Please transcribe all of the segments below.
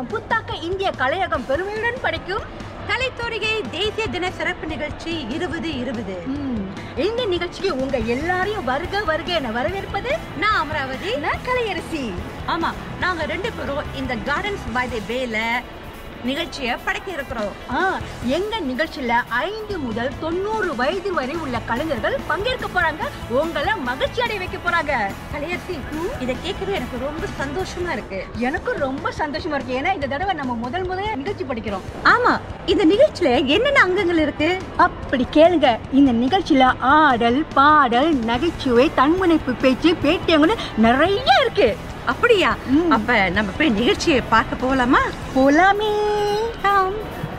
மற்றும் புத்தாக்க இந்திய கலையகம் பெருமையுடன் படைக்கும் கலைத்தோரிகை தேசிய தின சிறப்பு நிகழ்ச்சி இருபது இருபது ம், இந்த நிகழ்ச்சிக்கு உங்க எல்லாரையும் வருக வருக என வரவேற்பது நான் அமராவதி நான் கலையரசி ஆமா நாங்க ரெண்டு பேரும் இந்த கார்டன்ஸ் பை தி பேல நிகழ்ச்சியை படைக்க இருக்கிறோம் ஆ, எங்க நிகழ்ச்சியில ஐந்து முதல் தொண்ணூறு வயது வரை உள்ள கலைஞர்கள் பங்கேற்க போறாங்க உங்களை மகிழ்ச்சி அடைய வைக்க போறாங்க கலையரசி இதை கேட்கவே எனக்கு ரொம்ப சந்தோஷமா இருக்கு எனக்கும் ரொம்ப சந்தோஷமா இருக்கு ஏன்னா இந்த தடவை நம்ம முதல் முதல்ல நிகழ்ச்சி படிக்கிறோம் ஆமா இந்த நிகழ்ச்சியில என்னென்ன அங்கங்கள் இருக்கு அப்படி கேளுங்க இந்த நிகழ்ச்சியில ஆடல் பாடல் நகைச்சுவை தன்முனைப்பு பேச்சு பேட்டியங்கன்னு நிறைய இருக்கு அப்படியா ம். அப்ப நம்ம போய் நிகழ்ச்சியை பார்க்க போலாமா போலாமே ஆம்.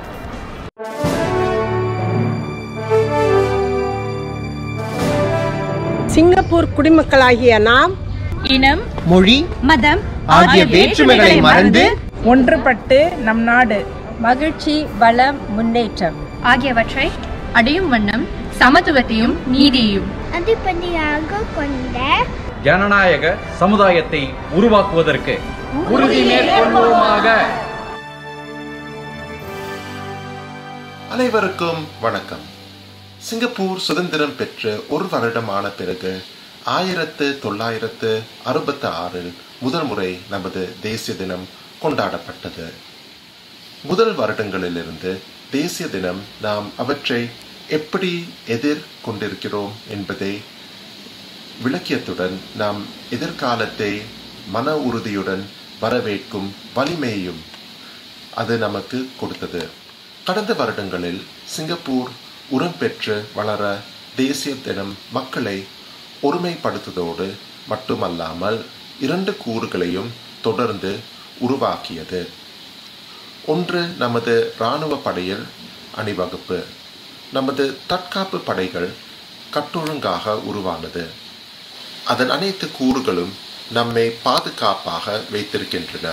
சிங்கப்பூர் குடிமக்களாகிய நாம் இனம் மொழி மதம் ஆகிய வேற்றுமைகளை மறந்து ஒன்றுபட்டு நம் நாடு மகிழ்ச்சி வளம் முன்னேற்றம் ஆகியவற்றை அடையும் வண்ணம் சமத்துவத்தையும் நீதியையும் அடிப்படையாக கொண்ட ஜனநாயக சமுதாயத்தை உருவாக்குவதற்கு உறுதி மேற்கொள்வோமாக அனைவருக்கும் வணக்கம் சிங்கப்பூர் சுதந்திரம் பெற்று ஒரு வருடமான பிறகு ஆயிரத்து தொள்ளாயிரத்து அறுபத்தி ஆறில் முதல் முறை நமது தேசிய தினம் கொண்டாடப்பட்டது முதல் வருடங்களிலிருந்து தேசிய தினம் நாம் அவற்றை எப்படி எதிர் கொண்டிருக்கிறோம் என்பதை விளக்கியத்துடன் நாம் எதிர்காலத்தை மன உறுதியுடன் வரவேற்கும் வலிமையும் அது நமக்கு கொடுத்தது கடந்த வருடங்களில் சிங்கப்பூர் உரம் பெற்று வளர தேசிய தினம் மக்களை ஒருமைப்படுத்துவதோடு மட்டுமல்லாமல் இரண்டு கூறுகளையும் தொடர்ந்து உருவாக்கியது ஒன்று நமது இராணுவ படையில் அணிவகுப்பு நமது தற்காப்பு படைகள் கட்டொழுங்காக உருவானது அதன் அனைத்து கூறுகளும் நம்மை பாதுகாப்பாக வைத்திருக்கின்றன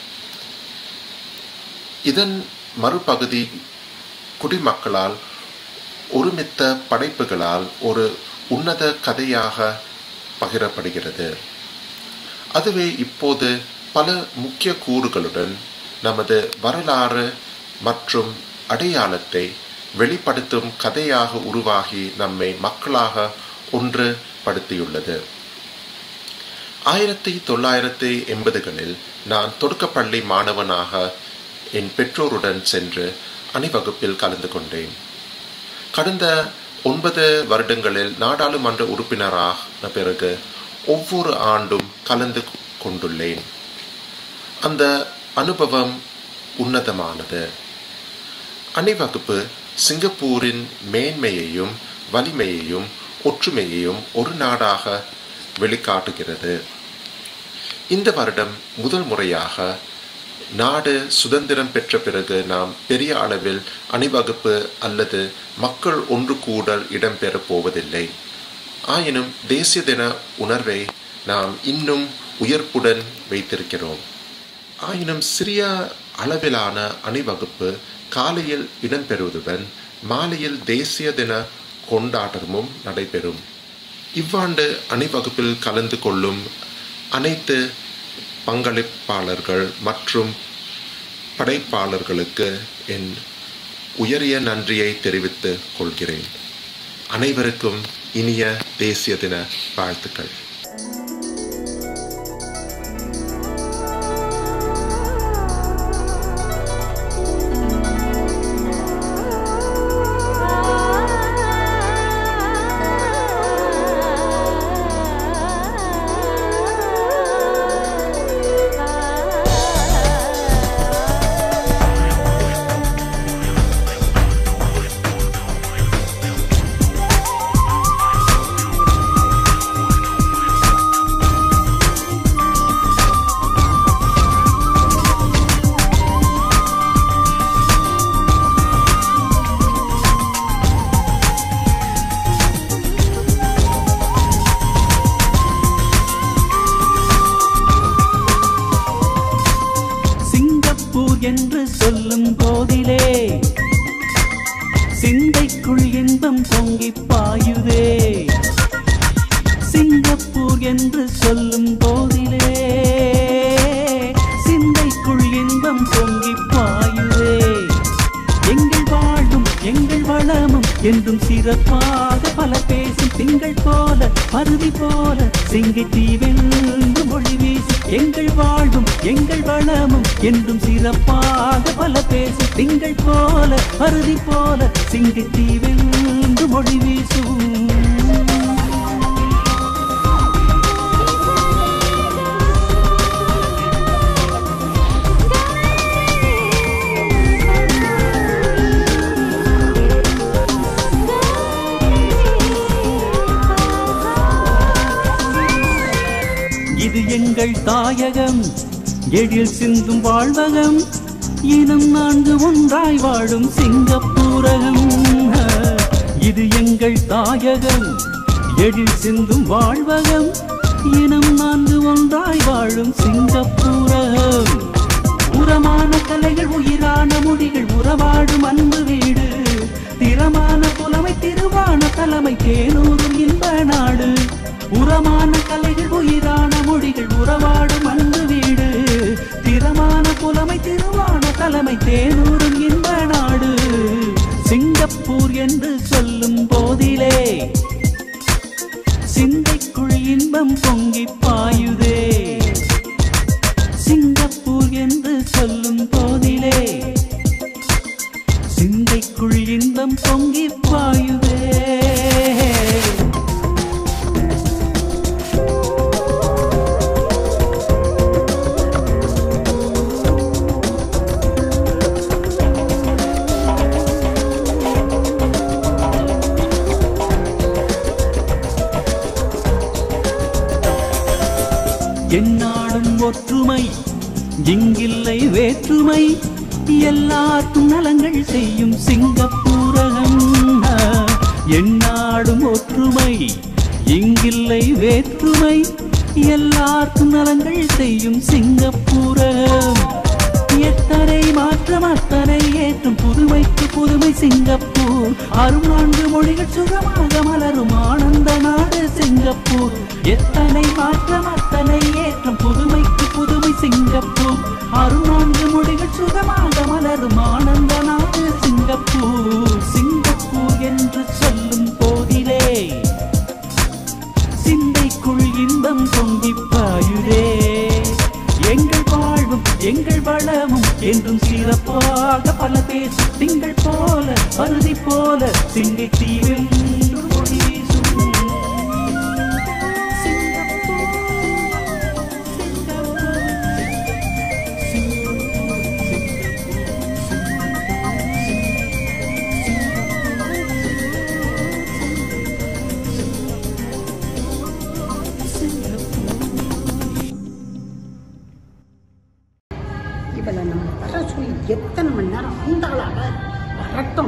இதன் மறுபகுதி குடிமக்களால் ஒருமித்த படைப்புகளால் ஒரு உன்னத கதையாக பகிரப்படுகிறது அதுவே இப்போது பல முக்கிய கூறுகளுடன் நமது வரலாறு மற்றும் அடையாளத்தை வெளிப்படுத்தும் கதையாக உருவாகி நம்மை மக்களாக ஒன்றுபடுத்தியுள்ளது ஆயிரத்தி தொள்ளாயிரத்தி எண்பதுகளில் நான் தொடக்கப்பள்ளி மாணவனாக என் பெற்றோருடன் சென்று அணிவகுப்பில் கலந்து கொண்டேன் கடந்த ஒன்பது வருடங்களில் நாடாளுமன்ற உறுப்பினரான பிறகு ஒவ்வொரு ஆண்டும் கலந்து கொண்டுள்ளேன் அந்த அனுபவம் உன்னதமானது அணிவகுப்பு சிங்கப்பூரின் மேன்மையையும் வலிமையையும் ஒற்றுமையையும் ஒரு நாடாக வெளிக்காட்டுகிறது இந்த வருடம் முதல் முறையாக நாடு சுதந்திரம் பெற்ற பிறகு நாம் பெரிய அளவில் அணிவகுப்பு அல்லது மக்கள் ஒன்று கூடல் இடம்பெறப் போவதில்லை ஆயினும் தேசிய தின உணர்வை நாம் இன்னும் உயர்ப்புடன் வைத்திருக்கிறோம் ஆயினும் சிறிய அளவிலான அணிவகுப்பு காலையில் இடம்பெறுவதுடன் மாலையில் தேசிய தின கொண்டாட்டமும் நடைபெறும் இவ்வாண்டு அணிவகுப்பில் கலந்து கொள்ளும் அனைத்து பங்களிப்பாளர்கள் மற்றும் படைப்பாளர்களுக்கு என் உயரிய நன்றியை தெரிவித்துக் கொள்கிறேன் அனைவருக்கும் இனிய தேசிய தின வாழ்த்துக்கள் என்றும் சிறப்பாக பல பேசும் திங்கள் போல பருதி போல சிங்கை தீவென்று மொழி வீசி எங்கள் வாழ்வும் எங்கள் வளமும் என்றும் சிறப்பாக பல பேசும் திங்கள் போல பருதி போல சிங்கை தீவென்று மொழி வீசும் இது எங்கள் தாயகம் எழில் சிந்தும் வாழ்வகம் இனம் நான்கு ஒன்றாய் வாழும் சிங்கப்பூரகம் இது எங்கள் தாயகம் எழில் சிந்தும் வாழ்வகம் இனம் நான்கு ஒன்றாய் வாழும் சிங்கப்பூரகம் உரமான கலைகள் உயிரான மொழிகள் உறவாடும் அன்பு வீடு திறமான புலமை திருவான தலைமை தேனூரும் இன்ப நாடு உரமான கலைகள் உயிரான மொழிகள் உறவாடும் அன்பு வீடு திறமான புலமை திருவான தலைமை தேனூரும் இன்ப நாடு சிங்கப்பூர் என்று சொல்லும் போதிலே சிந்தைக்குள் இன்பம் பொங்கி பாயுதே சிங்கப்பூர் என்று சொல்லும் போதிலே சிந்தைக்குள் இன்பம் பொங்கி பாயுதே எந்நாடும் ஒற்றுமை இங்கில்லை வேற்றுமை எல்லாருக்கும் நலங்கள் செய்யும் சிங்கப்பூரகம் எந்நாடும் ஒற்றுமை இங்கில்லை வேற்றுமை எல்லாருக்கும் நலங்கள் செய்யும் சிங்கப்பூரகம் எத்தனை மாற்றம் அத்தனை ஏற்றும் புதுமைக்கு புதுமை சிங்கப்பூர் அரும் நான்கு மொழிகள் சுகமாக மலரும் ஆனந்த நாடு சிங்கப்பூர் எத்தனை மாற்றம் அத்தனை ஏற்றும் புதுமைக்கு புதுமை சிங்கப்பூர் அரும் நான்கு மொழிகள் சுகமாக மலரும் ஆனந்த நாடு சிங்கப்பூர் சிங்கப்பூர் என்று சொல்லும் போதிலே சிந்தைக்குள் இன்பம் பொங்கி பாயுதே எங்கள் வாழ்வும் எங்கள் வளமும் என்றும் சிறப்பாக பல பேசும் திங்கள் போல பருதி போல சிங்கை தீவில் மொழி வீசும். சிங்கப்பூர், சிங்கப்பூர், இவளை நம்ம வர சொல்லி எத்தனை மணி நேரம் வந்தாளாக வரட்டும்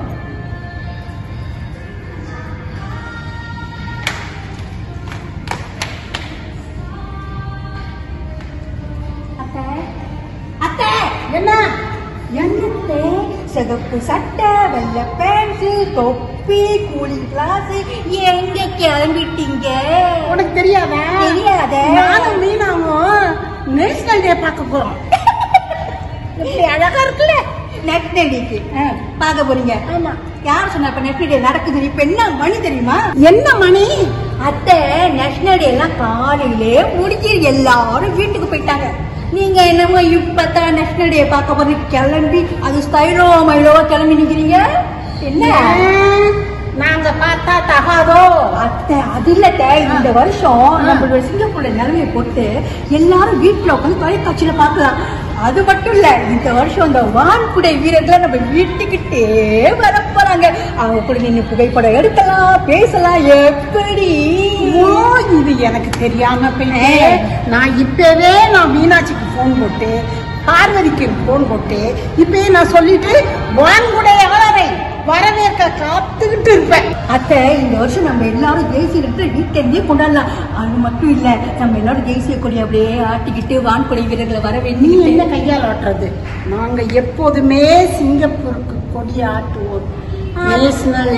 அத்தை என்ன என்னத்தே சிகப்பு சட்டை வெள்ளை பேண்ட் தொப்பி கூலிங் கிளாஸ் எங்க கிளம்பிட்டீங்க உனக்கு தெரியாதா தெரியாதே. நானும் மீனாவும் நேஷனல் டே பார்க்க போறோம் எப்படி அழகா இருக்குல்ல நெட்னடிக்கு பார்க்க போறீங்க ஆமா யார் சொன்ன இப்ப நெட்னடி நடக்குது இப்ப என்ன மணி தெரியுமா என்ன மணி அத்தை நேஷனல் டே எல்லாம் காலையிலே முடிஞ்சு எல்லாரும் வீட்டுக்கு போயிட்டாங்க நீங்க என்னமோ இப்பதான் நேஷனல் டே பார்க்க போது கிளம்பி அது ஸ்டைலோ மைலோ கிளம்பி நிக்கிறீங்க என்ன ஏன், நாங்க பார்த்தா தகாதோ அத்தை அது இல்லத்த இந்த வருஷம் நம்மளோட சிங்கப்பூர்ல நிலைமையை போட்டு எல்லாரும் வீட்டுல உட்காந்து தொலைக்காட்சியில பார்க்கலாம் அது மட்டும் இல்ல இந்த வருஷம் இந்த வான்புடை வீரர்களை நம்ம வீட்டுக்கிட்டே வர போறாங்க அவங்க கூட நின்று புகைப்படம் எடுக்கலாம் பேசலாம் எப்படி ஓ இது எனக்கு தெரியாம போயிட்டே நான் இப்பவே நான் மீனாட்சிக்கு ஃபோன் போட்டு பார்வதிக்கு ஃபோன் போட்டு இப்பயே நான் சொல்லிட்டு வான்குடைய வளரை வரவேற்க காத்துக்கிட்டு இருப்பேன் அத்தை இந்த வருஷம் நம்ம எல்லாரும் தேசிய தினத்தை வீட்டிலேருந்தே கொண்டாடலாம் அது மட்டும் இல்ல நம்ம எல்லாரும் தேசிய கொடி அப்படியே ஆட்டிக்கிட்டு வான்கொடை வீரர்களை வர நீ வேண்டி என்ன கையால் ஆட்டுறது நாங்க எப்போதுமே சிங்கப்பூருக்கு கொடி ஆட்டுவோம் நேஷனல்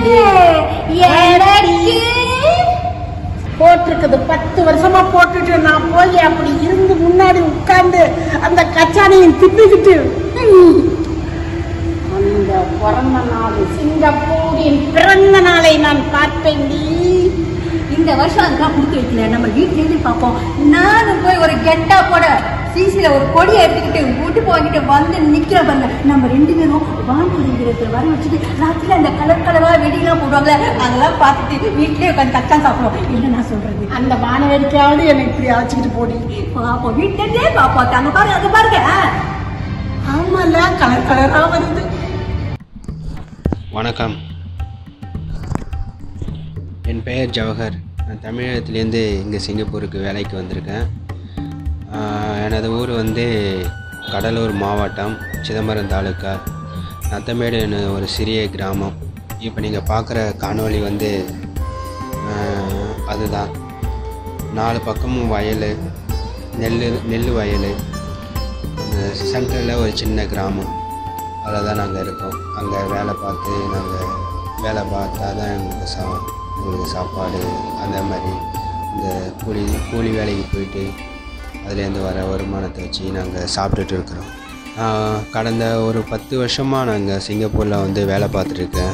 டே போட்டிருக்குது பத்து வருஷமா போட்டுட்டு நான் போய் அப்படி இருந்து முன்னாடி உட்கார்ந்து அந்த கச்சானையும் திட்டிக்கிட்டு ம், அந்த பிறந்த நாள் சிங்கப்பூரின் பிறந்த நாளை நான் பார்ப்பேன் நீ இந்த வருஷம் அதுக்கெல்லாம் கொடுத்து வைக்கல நம்ம வீட்லேயே பார்ப்போம் நானும் போய் ஒரு கெட்டா போட சிசில ஒரு கொடியை எடுத்துக்கிட்டு வீட்டுக்கு வாங்கிட்டு வந்து நிக்கிற பாருங்க நம்ம ரெண்டு பேரும் வான்குடி வீரத்தில் வர வச்சுட்டு ராத்திரில அந்த கலர் கலரா வெடிலாம் போடுவாங்களே அதெல்லாம் பார்த்துட்டு வீட்லயே உட்காந்து கத்தான் சாப்பிடுவோம் என்ன நான் சொல்றது அந்த வானவேடிக்கையாவது என்னை இப்படி அழைச்சிக்கிட்டு போடி பாப்போம் வீட்டிலே பாப்போம் அங்க பாருங்க அங்க பாருங்க ஆமால கலர் கலரா வருது வணக்கம் என் பெயர் ஜவஹர் நான் தமிழகத்துலேருந்து இங்கே சிங்கப்பூருக்கு வேலைக்கு வந்திருக்கேன் ஆஹ் எனது ஊர் வந்து கடலூர் மாவட்டம் சிதம்பரம் தாலுக்கா நத்தமேடுன்னு ஒரு சிறிய கிராமம் இப்போ நீங்கள் பார்க்குற காணொளி வந்து ஆஹ் அதுதான் நாலு பக்கமும் வயல் நெல் நெல் வயல் சென்டரில் ஒரு சின்ன கிராமம் அதில் தான் நாங்கள் இருக்கோம் அங்கே வேலை பார்த்து நாங்கள் வேலை பார்த்தா தான் எங்களுக்கு சா எங்களுக்கு சாப்பாடு அந்த மாதிரி இந்த கூலி கூலி வேலைக்கு போயிட்டு அதுலேருந்து வர வருமானத்தை வச்சு நாங்கள் சாப்பிட்டுட்டு இருக்கிறோம் ஆஹ் கடந்த ஒரு பத்து வருஷமாக நாங்கள் சிங்கப்பூரில் வந்து வேலை பார்த்துட்ருக்கேன்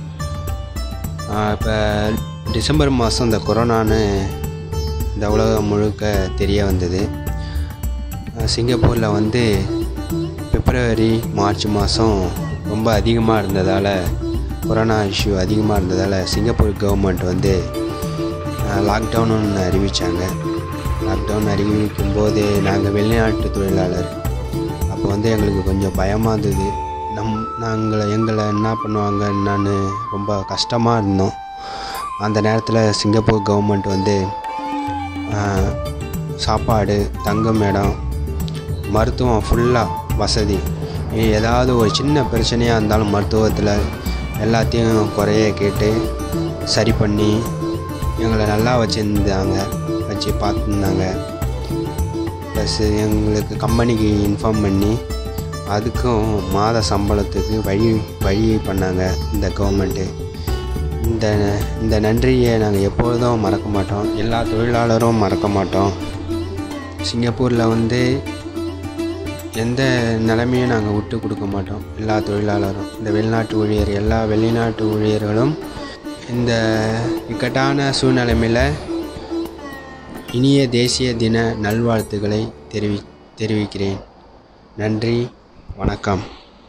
இப்போ டிசம்பர் மாதம் இந்த கொரோனான்னு இந்த உலகம் முழுக்க தெரிய வந்தது அஹ் சிங்கப்பூரில் வந்து பிப்ரவரி மார்ச் மாதம் ரொம்ப அதிகமாக இருந்ததால் கொரோனா இஷ்யூ அதிகமாக இருந்ததால் சிங்கப்பூர் கவர்மெண்ட் வந்து லாக்டவுன் ஒன்று அறிவித்தாங்க லாக்டவுன் அறிவிக்கும் போது நாங்கள் வெளிநாட்டு தொழிலாளர் அப்போ வந்து எங்களுக்கு கொஞ்சம் பயமாக இருந்தது நம் நாங்கள் எங்களை என்ன பண்ணுவாங்க என்னன்னு ரொம்ப கஷ்டமாக இருந்தோம் அந்த நேரத்தில் சிங்கப்பூர் கவர்மெண்ட் வந்து ஆஹ், சாப்பாடு தங்கும் இடம் மருத்துவம் ஃபுல்லாக வசதி இ- ஏதாவது ஒரு சின்ன பிரச்சனையாக இருந்தாலும் மருத்துவத்தில் எல்லாத்தையும் குறைய கேட்டு சரி பண்ணி எங்களை நல்லா வச்சுருந்தாங்க வச்சு பார்த்துருந்தாங்க ப்ளஸ் எங்களுக்கு கம்பெனிக்கு இன்ஃபார்ம் பண்ணி அதுக்கும் மாத சம்பளத்துக்கு வழி வழி பண்ணாங்க இந்த கவர்மெண்ட்டு இந்த இந்த நன்றியை நாங்கள் எப்பொழுதும் மறக்க மாட்டோம் எல்லா தொழிலாளரும் மறக்க மாட்டோம் சிங்கப்பூரில் வந்து எந்த நிலைமையும் நாங்கள் விட்டு கொடுக்க மாட்டோம் எல்லா தொழிலாளரும் இந்த வெளிநாட்டு ஊழியர் எல்லா வெளிநாட்டு ஊழியர்களும் இந்த இக்கட்டான சூழ்நிலைமையில் இனிய தேசிய தின நல்வாழ்த்துக்களை தெரிவி தெரிவிக்கிறேன் நன்றி வணக்கம்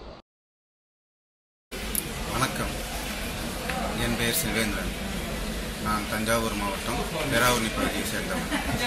வணக்கம் என் பெயர் செல்வேந்திரன் நான் தஞ்சாவூர் மாவட்டம் பேராவூர்ணி பகுதியை சேர்ந்தவன்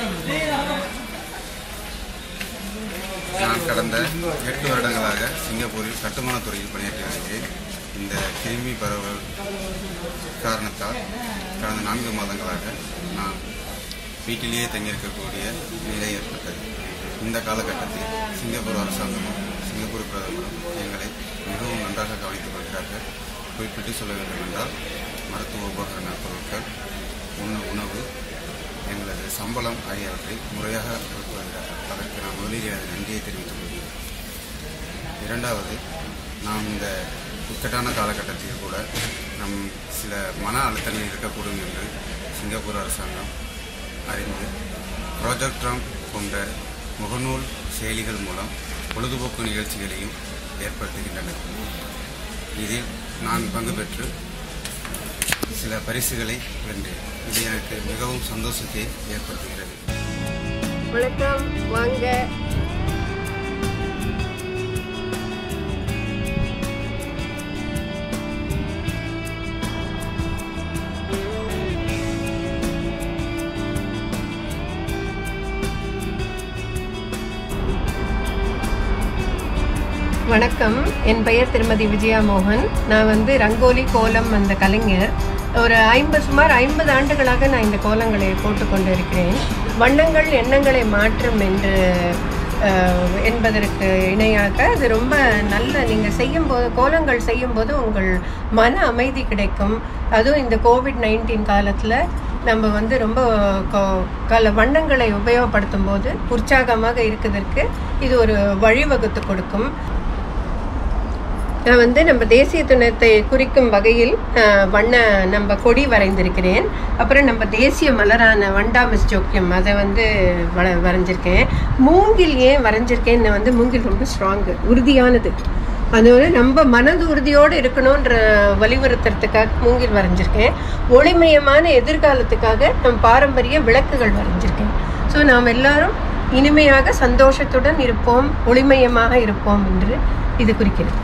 நான் கடந்த எட்டு வருடங்களாக சிங்கப்பூரில் கட்டுமானத் துறையில் பணியாற்றி வருகிறேன் இந்த கிருமி பரவல் காரணத்தால் கடந்த நான்கு மாதங்களாக நான் வீட்டிலேயே தங்கியிருக்கக்கூடிய நிலை ஏற்பட்டது இந்த காலகட்டத்தில் சிங்கப்பூர் அரசாங்கமும் சிங்கப்பூர் பிரதமரும் எங்களை மிகவும் நன்றாக கவனித்துக் கொள்கிறார்கள் குறிப்பிட்டு சொல்ல வேண்டும் என்றால் மருத்துவ உபகரண பொருட்கள் உணவு உணவு எங்களது சம்பளம் ஆகியவற்றை முறையாக கொடுத்து வருகிறார்கள் அதற்கு நான் முதலில் எனது நன்றியை தெரிவித்துக் கொள்கிறேன் இரண்டாவது நாம் இந்த இக்கட்டான காலகட்டத்தில் கூட நம் சில மன அழுத்தங்கள் இருக்கக்கூடும் என்று சிங்கப்பூர் அரசாங்கம் அறிந்து ப்ராஜெக்ட்ராம் போன்ற முகநூல் செயலிகள் மூலம் பொழுதுபோக்கு நிகழ்ச்சிகளையும் ஏற்படுத்துகின்றனர் இதில் நான் பங்கு பெற்று சில பரிசுகளை வென்றேன் இது எனக்கு மிகவும் சந்தோஷத்தை ஏற்படுத்துகிறது வணக்கம் வாங்க வணக்கம் என் பெயர் திருமதி விஜயா மோகன் நான் வந்து ரங்கோலி கோலம் அந்த கலைஞர் ஒரு ஐம்பது சுமார் ஐம்பது ஆண்டுகளாக நான் இந்த கோலங்களை போட்டுக்கொண்டு இருக்கிறேன் வண்ணங்கள் எண்ணங்களை மாற்றும் என்று அஹ், என்பதற்கு இணையாக அது ரொம்ப நல்ல நீங்கள் செய்யும்போது கோலங்கள் செய்யும்போது உங்கள் மன அமைதி கிடைக்கும் அதுவும் இந்த கோவிட் நைன்டீன் காலத்தில் நம்ம வந்து ரொம்ப கொ- கல வண்ணங்களை உபயோகப்படுத்தும் போது உற்சாகமாக இருக்கிறதுக்கு இது ஒரு வழிவகுத்து கொடுக்கும் நான் வந்து நம்ம தேசிய தினத்தை குறிக்கும் வகையில் அஹ், வண்ண நம்ம கொடி வரைந்திருக்கிறேன் அப்புறம் நம்ம தேசிய மலரான வண்டாமிஸ் ஜோக்கியம் அதை வந்து வர வரைஞ்சிருக்கேன் மூங்கில் ஏன் வரைஞ்சிருக்கேன்னு வந்து மூங்கில் ரொம்ப ஸ்ட்ராங்கு உறுதியானது அதோட நம்ம மனது உறுதியோடு இருக்கணுன்ற வலியுறுத்துறதுக்காக மூங்கில் வரைஞ்சிருக்கேன் ஒளிமயமான எதிர்காலத்துக்காக நம் பாரம்பரிய விளக்குகள் வரைஞ்சிருக்கேன் ஸோ நாம் எல்லாரும் இனிமையாக சந்தோஷத்துடன் இருப்போம் ஒளிமயமாக இருப்போம் என்று இது குறிக்கிறது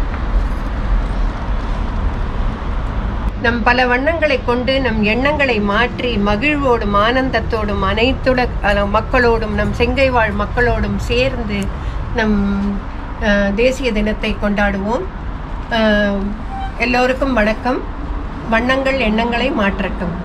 நம் பல வண்ணங்களை கொண்டு நம் எண்ணங்களை மாற்றி மகிழ்வோடும் ஆனந்தத்தோடும் அனைத்துட அஹ், மக்களோடும் நம் செங்கை வாழ் மக்களோடும் சேர்ந்து நம் அஹ், தேசிய தினத்தை கொண்டாடுவோம் அஹ், எல்லோருக்கும் வணக்கம் வண்ணங்கள் எண்ணங்களை மாற்றட்டும்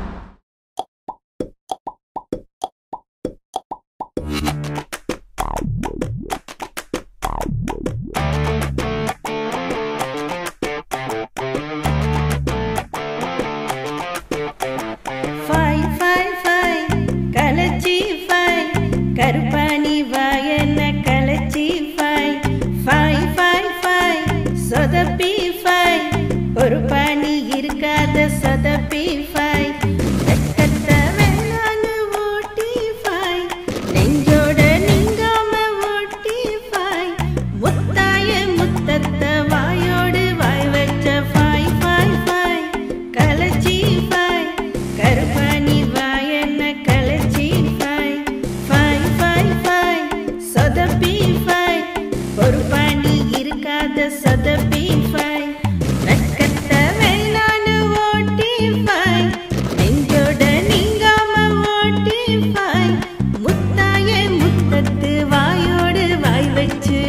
ஃபை ஃபை ஃபை கலச்சி ஃபை கருப்பாணி வாயன கலச்சி ஃபை ஃபை ஃபை ஃபை சொதப்பி ஃபை ஒரு பாணி இருக்காத சொதப்பி ஃபை வெக்கத்த வேளாண் ஓட்டி ஃபை நெஞ்சோட நீங்காம ஓட்டி ஃபை முத்தாய முத்தத்த வாயோடு வாய் வச்ச ஃபை ஃபை ஃபை கலச்சி ஃபை கருப்பாணி வாயன கலச்சி ஃபை ஃபை ஃபை ஃபை சொதப்பி ஃபை ஒரு பாணி இருக்காத சொதப்பி ஃபை வெக்கத்த வேளாண் ஓட்டி ஃபை நெஞ்சோட நீங்காம ஓட்டி ஃபை முத்தாய முத்தத்து வாயோடு வாய் வச்சு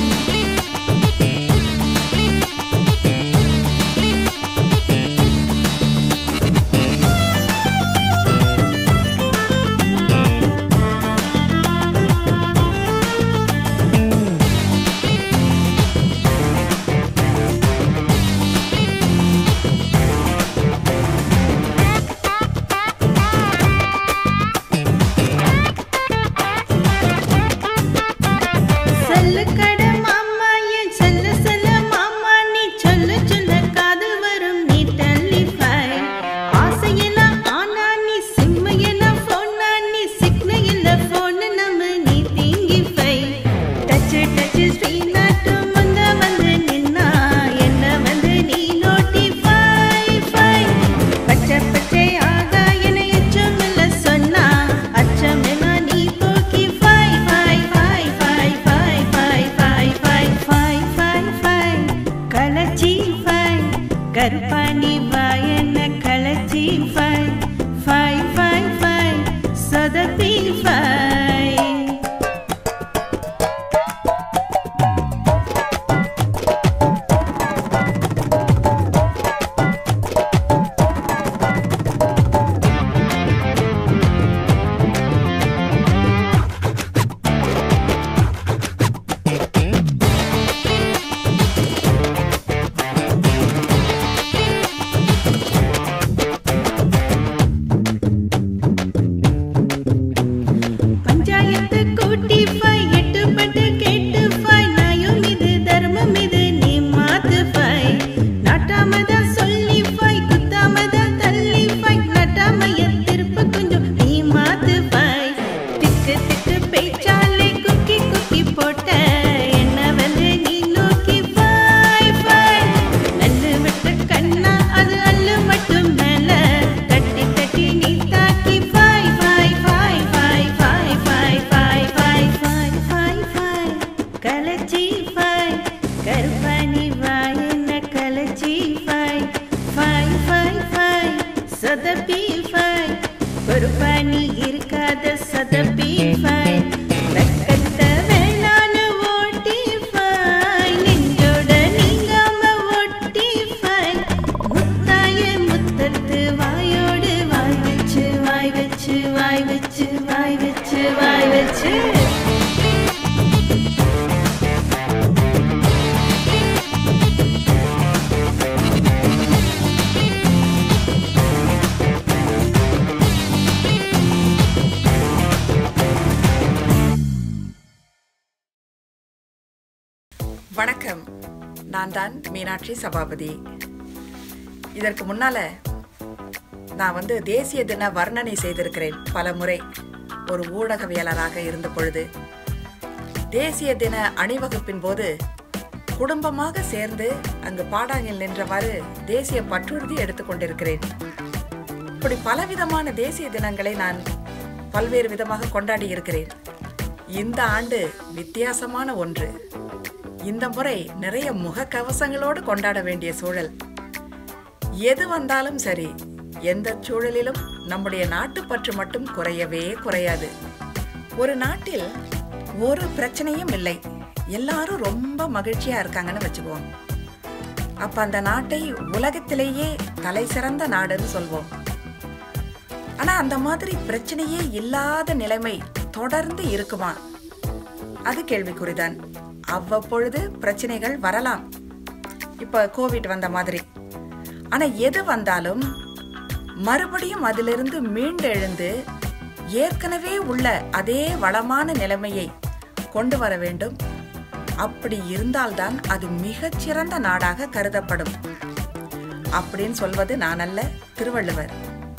செல்லு கட மாமா என் செல்ல செல்ல மாமா நீ சொல்ல சொல்ல காதல் வரும் நீ தள்ளி பாய் ஆசையெல்லாம் ஆனா நீ சிம்மையெல்லாம் போனா நீ சிக்ன இல்ல போன நம்ம நீ தீங்கி பை டச்சு டச்சு ஸ்ரீநாட்டு முந்த வந்து நின்னா என்ன வந்து நீ நோட்டி பை பை பச்சை பச்சை ஆகா என எச்சம் இல்ல சொன்னா அச்சம் எல்லாம் நீ போக்கி பை பை பை பை பை பை பை பை பை பை பை கலச்சி பை கருப்பாணி வாயன கலச்சி பை பை பை பை சொதப்பி பை பஞ்சாயத்து கூட்டி ஃபை எட்டு பட்டு கேட்டு ஃபை நியாயம் இது தர்மம் இது நீ மாத்து ஃபை நாட்டாமத சொல்லி ஃபை குத்தாமத தள்ளி ஃபை நட்டாமைய திருப்ப கொஞ்சம் நீ மாத்து ஃபை திக்கு திக்கு பேச்சாலே குக்கி குக்கி போட்ட என்ன வந்து நீ நோக்கி ஃபை ஃபை நல்லு விட்ட கண்ணா அது அல்லு மட்டும் மேல தட்டி தட்டி நீ தாக்கி ஃபை ஃபை ஃபை ஃபை ஃபை ஃபை ஃபை ஃபை ஃபை ஃபை ஃபை கலச்சி ஃபை கருப்பாணி வாயன கலச்சி ஃபை ஃபை ஃபை ஃபை சொதப்பி ஃபை பொறுப்பாணி இருக்காத சொதப்பி ஃபை வெக்கத்த வேளாண் ஓட்டி ஃபை நெஞ்சோட நீங்காம ஓட்டி ஃபை முத்தாய முத்தத்து வாயோடு வாய் வச்சு வாய் வச்சு வாய் வச்சு வாய் வச்சு வாய் வச்சு வணக்கம் நான் தான் மீனாட்சி சபாபதி இதற்கு முன்னால நான் வந்து தேசிய தின வர்ணனை செய்திருக்கிறேன் பல முறை ஒரு ஊடகவியலராக இருந்த பொழுது தேசிய தின அணிவகுப்பின் போது குடும்பமாக சேர்ந்து அங்கு பாடாங்கில் நின்றவாறு தேசிய பற்றுறுதி எடுத்துக்கொண்டிருக்கிறேன் இப்படி பலவிதமான தேசிய தினங்களை நான் பல்வேறு விதமாக கொண்டாடி இருக்கிறேன் இந்த ஆண்டு வித்தியாசமான ஒன்று இந்த முறை நிறைய முகக்கவசங்களோடு கொண்டாட வேண்டிய சூழல் எது வந்தாலும் சரி எந்த சூழலிலும் நம்முடைய நாட்டுப்பற்று மட்டும் குறையவே குறையாது ஒரு நாட்டில் ஒரு பிரச்சனையும் இல்லை எல்லாரும் ரொம்ப மகிழ்ச்சியா இருக்காங்கன்னு வச்சுக்குவோம் அப்ப அந்த நாட்டை உலகத்திலேயே தலை சிறந்த நாடுன்னு சொல்வோம் ஆனா அந்த மாதிரி பிரச்சனையே இல்லாத நிலைமை தொடர்ந்து இருக்குமா அது கேள்விக்குறிதான் அவ்வப்பொழுது பிரச்சனைகள் வரலாம் இப்ப கோவிட் வந்த மாதிரி ஆனா எது வந்தாலும் மறுபடியும் அதிலிருந்து மீண்டெழுந்து ஏற்கனவே உள்ள அதே வளமான நிலைமையை கொண்டு வர வேண்டும் அப்படி இருந்தால்தான் அது மிகச்சிறந்த நாடாக கருதப்படும் அப்படின்னு சொல்வது நான் அல்ல திருவள்ளுவர்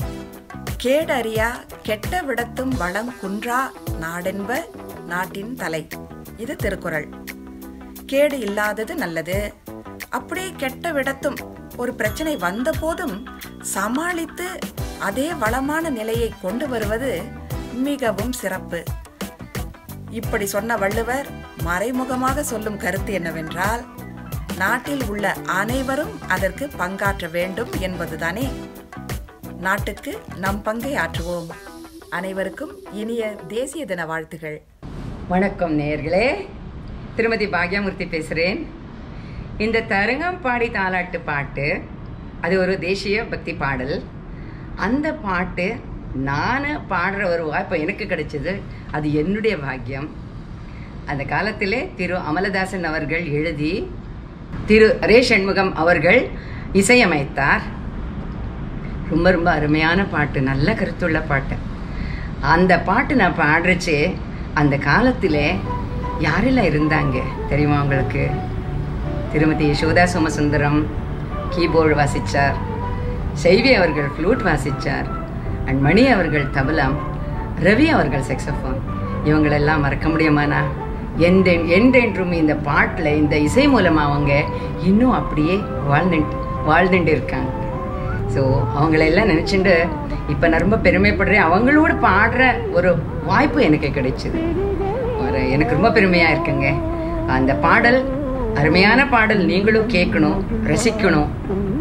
கேடறியா கெட்ட விடத்தும் வளம் குன்றா நாடென்ப நாட்டின் தலை இது திருக்குறள் கேடு இல்லாதது நல்லது அப்படியே கெட்ட விடத்தும் ஒரு பிரச்சனை வந்த போதும் சமாளித்து அதே வளமான நிலையை கொண்டு வருவது மிகவும் சிறப்பு இப்படி சொன்ன வள்ளுவர் மறைமுகமாக சொல்லும் கருத்து என்னவென்றால் நாட்டில் உள்ள அனைவரும் அதற்கு பங்காற்ற வேண்டும் என்பதுதானே நாட்டுக்கு நம் பங்கை ஆற்றுவோம் அனைவருக்கும் இனிய தேசிய தின வாழ்த்துகள் வணக்கம் நேயர்களே திருமதி பாக்யாமூர்த்தி பேசுகிறேன் இந்த தரங்கம்பாடி தாலாட்டு பாட்டு அது ஒரு தேசிய பக்தி பாடல் அந்த பாட்டு நான் பாடுற ஒரு வாய்ப்பு எனக்கு கிடைச்சது அது என்னுடைய பாக்கியம் அந்த காலத்திலே திரு அமலதாசன் அவர்கள் எழுதி திரு ரே சண்முகம் அவர்கள் இசையமைத்தார் ரொம்ப ரொம்ப அருமையான பாட்டு நல்ல கருத்துள்ள பாட்டு அந்த பாட்டு நான் பாடுறச்சே அந்த காலத்தில் யாரெல்லாம் இருந்தாங்க தெரியுமா உங்களுக்கு திருமதி யசோதா சோமசுந்தரம் கீபோர்டு வாசித்தார் செய்வி அவர்கள் ஃப்ளூட் வாசித்தார் அண்ட் மணி அவர்கள் தபலாம் ரவி அவர்கள் செக்ஸஃபோன் இவங்களெல்லாம் மறக்க முடியுமாண்ணா எந்த என்றென்றும் இந்த பாட்டில் இந்த இசை மூலமாக அவங்க இன்னும் அப்படியே வாழ்ந்துட்டு வாழ்ந்துட்டு இருக்காங்க ஸோ அவங்களெல்லாம் நினச்சிட்டு இப்போ நான் ரொம்ப பெருமைப்படுறேன் அவங்களோட பாடுற ஒரு வாய்ப்பு எனக்கு கிடைச்சிது ஒரு எனக்கு ரொம்ப பெருமையாக இருக்குங்க அந்த பாடல் அருமையான பாடல் நீங்களும் கேட்கணும் ரசிக்கணும்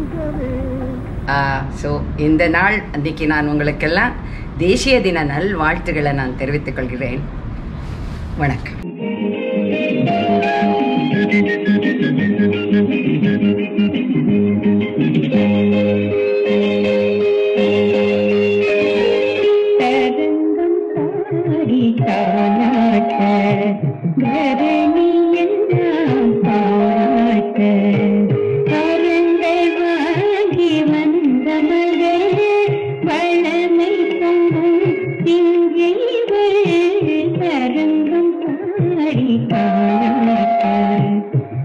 ஸோ இந்த நாள் அன்றைக்கி நான் உங்களுக்கெல்லாம் தேசிய தின நல் வாழ்த்துக்களை நான் தெரிவித்துக் கொள்கிறேன் வணக்கம் தரங்கம் பாடி தாளாட்ட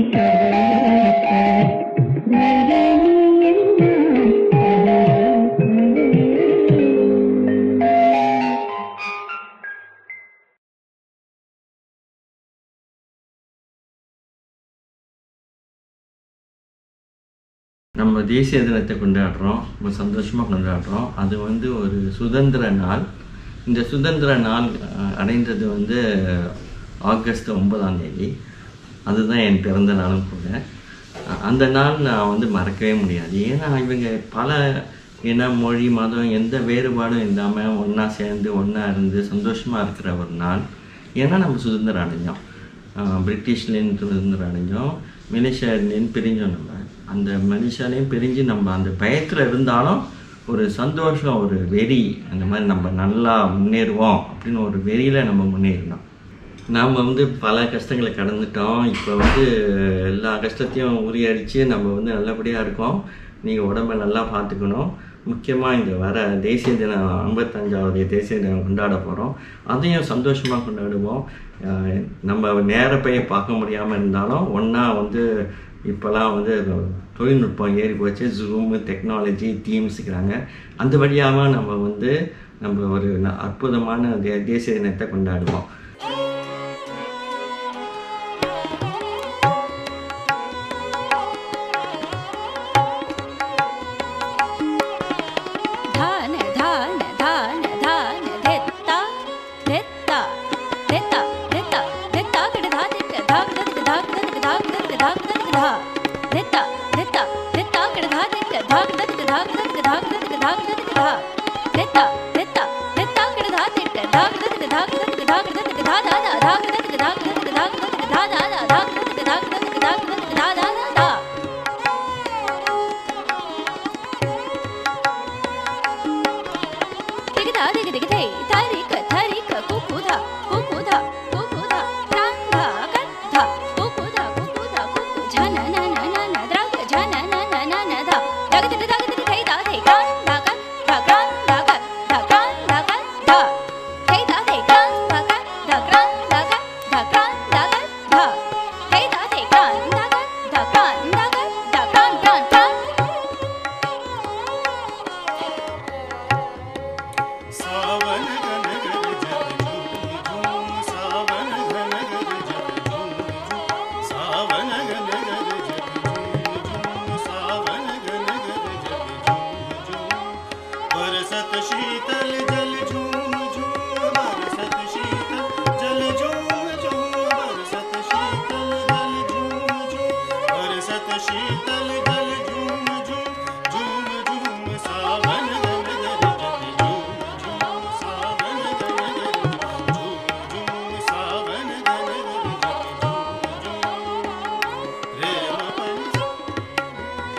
நம்ம தேசிய தினத்தை கொண்டாடுறோம் ரொம்ப சந்தோஷமாக கொண்டாடுறோம் அது வந்து ஒரு சுதந்திர நாள் இந்த சுதந்திர நாள் அஹ், அடைந்தது வந்து ஆகஸ்ட் ஒன்பதாம் தேதி அதுதான் என் பிறந்த நாளும் கூட அஹ், அந்த நாள் நான் வந்து மறக்கவே முடியாது ஏன்னா இவங்க பல இன மொழி மதம் எந்த வேறுபாடும் இல்லாமல் ஒன்றா சேர்ந்து ஒன்றா இருந்து சந்தோஷமாக இருக்கிற ஒரு நாள் ஏன்னா நம்ம சுதந்திரம் அடைஞ்சோம் அஹ், பிரிட்டிஷ்லேருந்து சுதந்திரம் அடைஞ்சோம் மலேசியாலேருந்து பிரிஞ்சோம் நம்ம அந்த மலேசியாலேயும் பிரிஞ்சு நம்ம அந்த பயத்தில் இருந்தாலும் ஒரு சந்தோஷம் ஒரு வெறி அந்த மாதிரி நம்ம நல்லா முன்னேறுவோம் அப்படின்னு ஒரு வெறியில் நம்ம முன்னேறினோம் நாம் வந்து பல கஷ்டங்களை கடந்துட்டோம் இப்போ வந்து எல்லா கஷ்டத்தையும் உரியடித்து நம்ம வந்து நல்லபடியாக இருக்கோம் நீங்கள் உடம்ப நல்லா பார்த்துக்கணும் முக்கியமாக இந்த வர தேசிய தினம் ஐம்பத்தஞ்சாவது தேசிய தினம் கொண்டாட போகிறோம் அதையும் சந்தோஷமாக கொண்டாடுவோம் அஹ் நம்ம நேர போய் பார்க்க முடியாமல் இருந்தாலும் ஒன்றா வந்து இப்போல்லாம் வந்து தொழில்நுட்பம் ஏறி போச்சு ஜூமு டெக்னாலஜி டீம்ஸுக்கிறாங்க அந்த வழியாக நம்ம வந்து நம்ம ஒரு ந- அற்புதமான தே தேசிய தினத்தை கொண்டாடுவோம் धान धान धान धान धेत्ता धेत्ता धेत्ता धेत्ता धेत्ता कड धा धेत्ता धाक धक धाक धक धाक धक धाक धक धा धेत्ता धेत्ता धेत्ता कड धा धेत्ता धाक धक धाक धक धाक धक धाक धक धा धेत्ता धेत्ता धेत्ता कड धा धेत्ता धाक धक धाक धक धाक धक धा धा धा धाक धक धाक धक धाक धक धा धा धा धाक धक धाक धक धाक धक धा धा धा धा दिगदा दिग दिग दे तारिक तारिक कुकुधा कुकुधा कुकुधा तांगा कद्धा कुकुधा कुकुधा कुकु झन न न न न द्राग झन न न न न धा दग दिग दग दिग दे दा दे गान दा गा दा गान दा गा दा गान दा गा धा दे दा दे गान दा गा दा गान दा गा दा गान दा गा धा दे दा दे गान दा गा दा गान दा गा दा गान गान गान सावन घन घर जल झूम झूम सावन घन घर जल झूम झूम सावन घन घर जल झूम झूम सावन घन घर जल झूम झूम बरसत शीतल जल झूम झूम बरसत शीतल जल झूम झूम बरसत शीतल जल झूम झूम बरसत शीतल जल झूम झूम झूम झूम सावन घन घर जल झूम सावन घन घर झूम झूम सावन घन घर जल झूम झूम रे म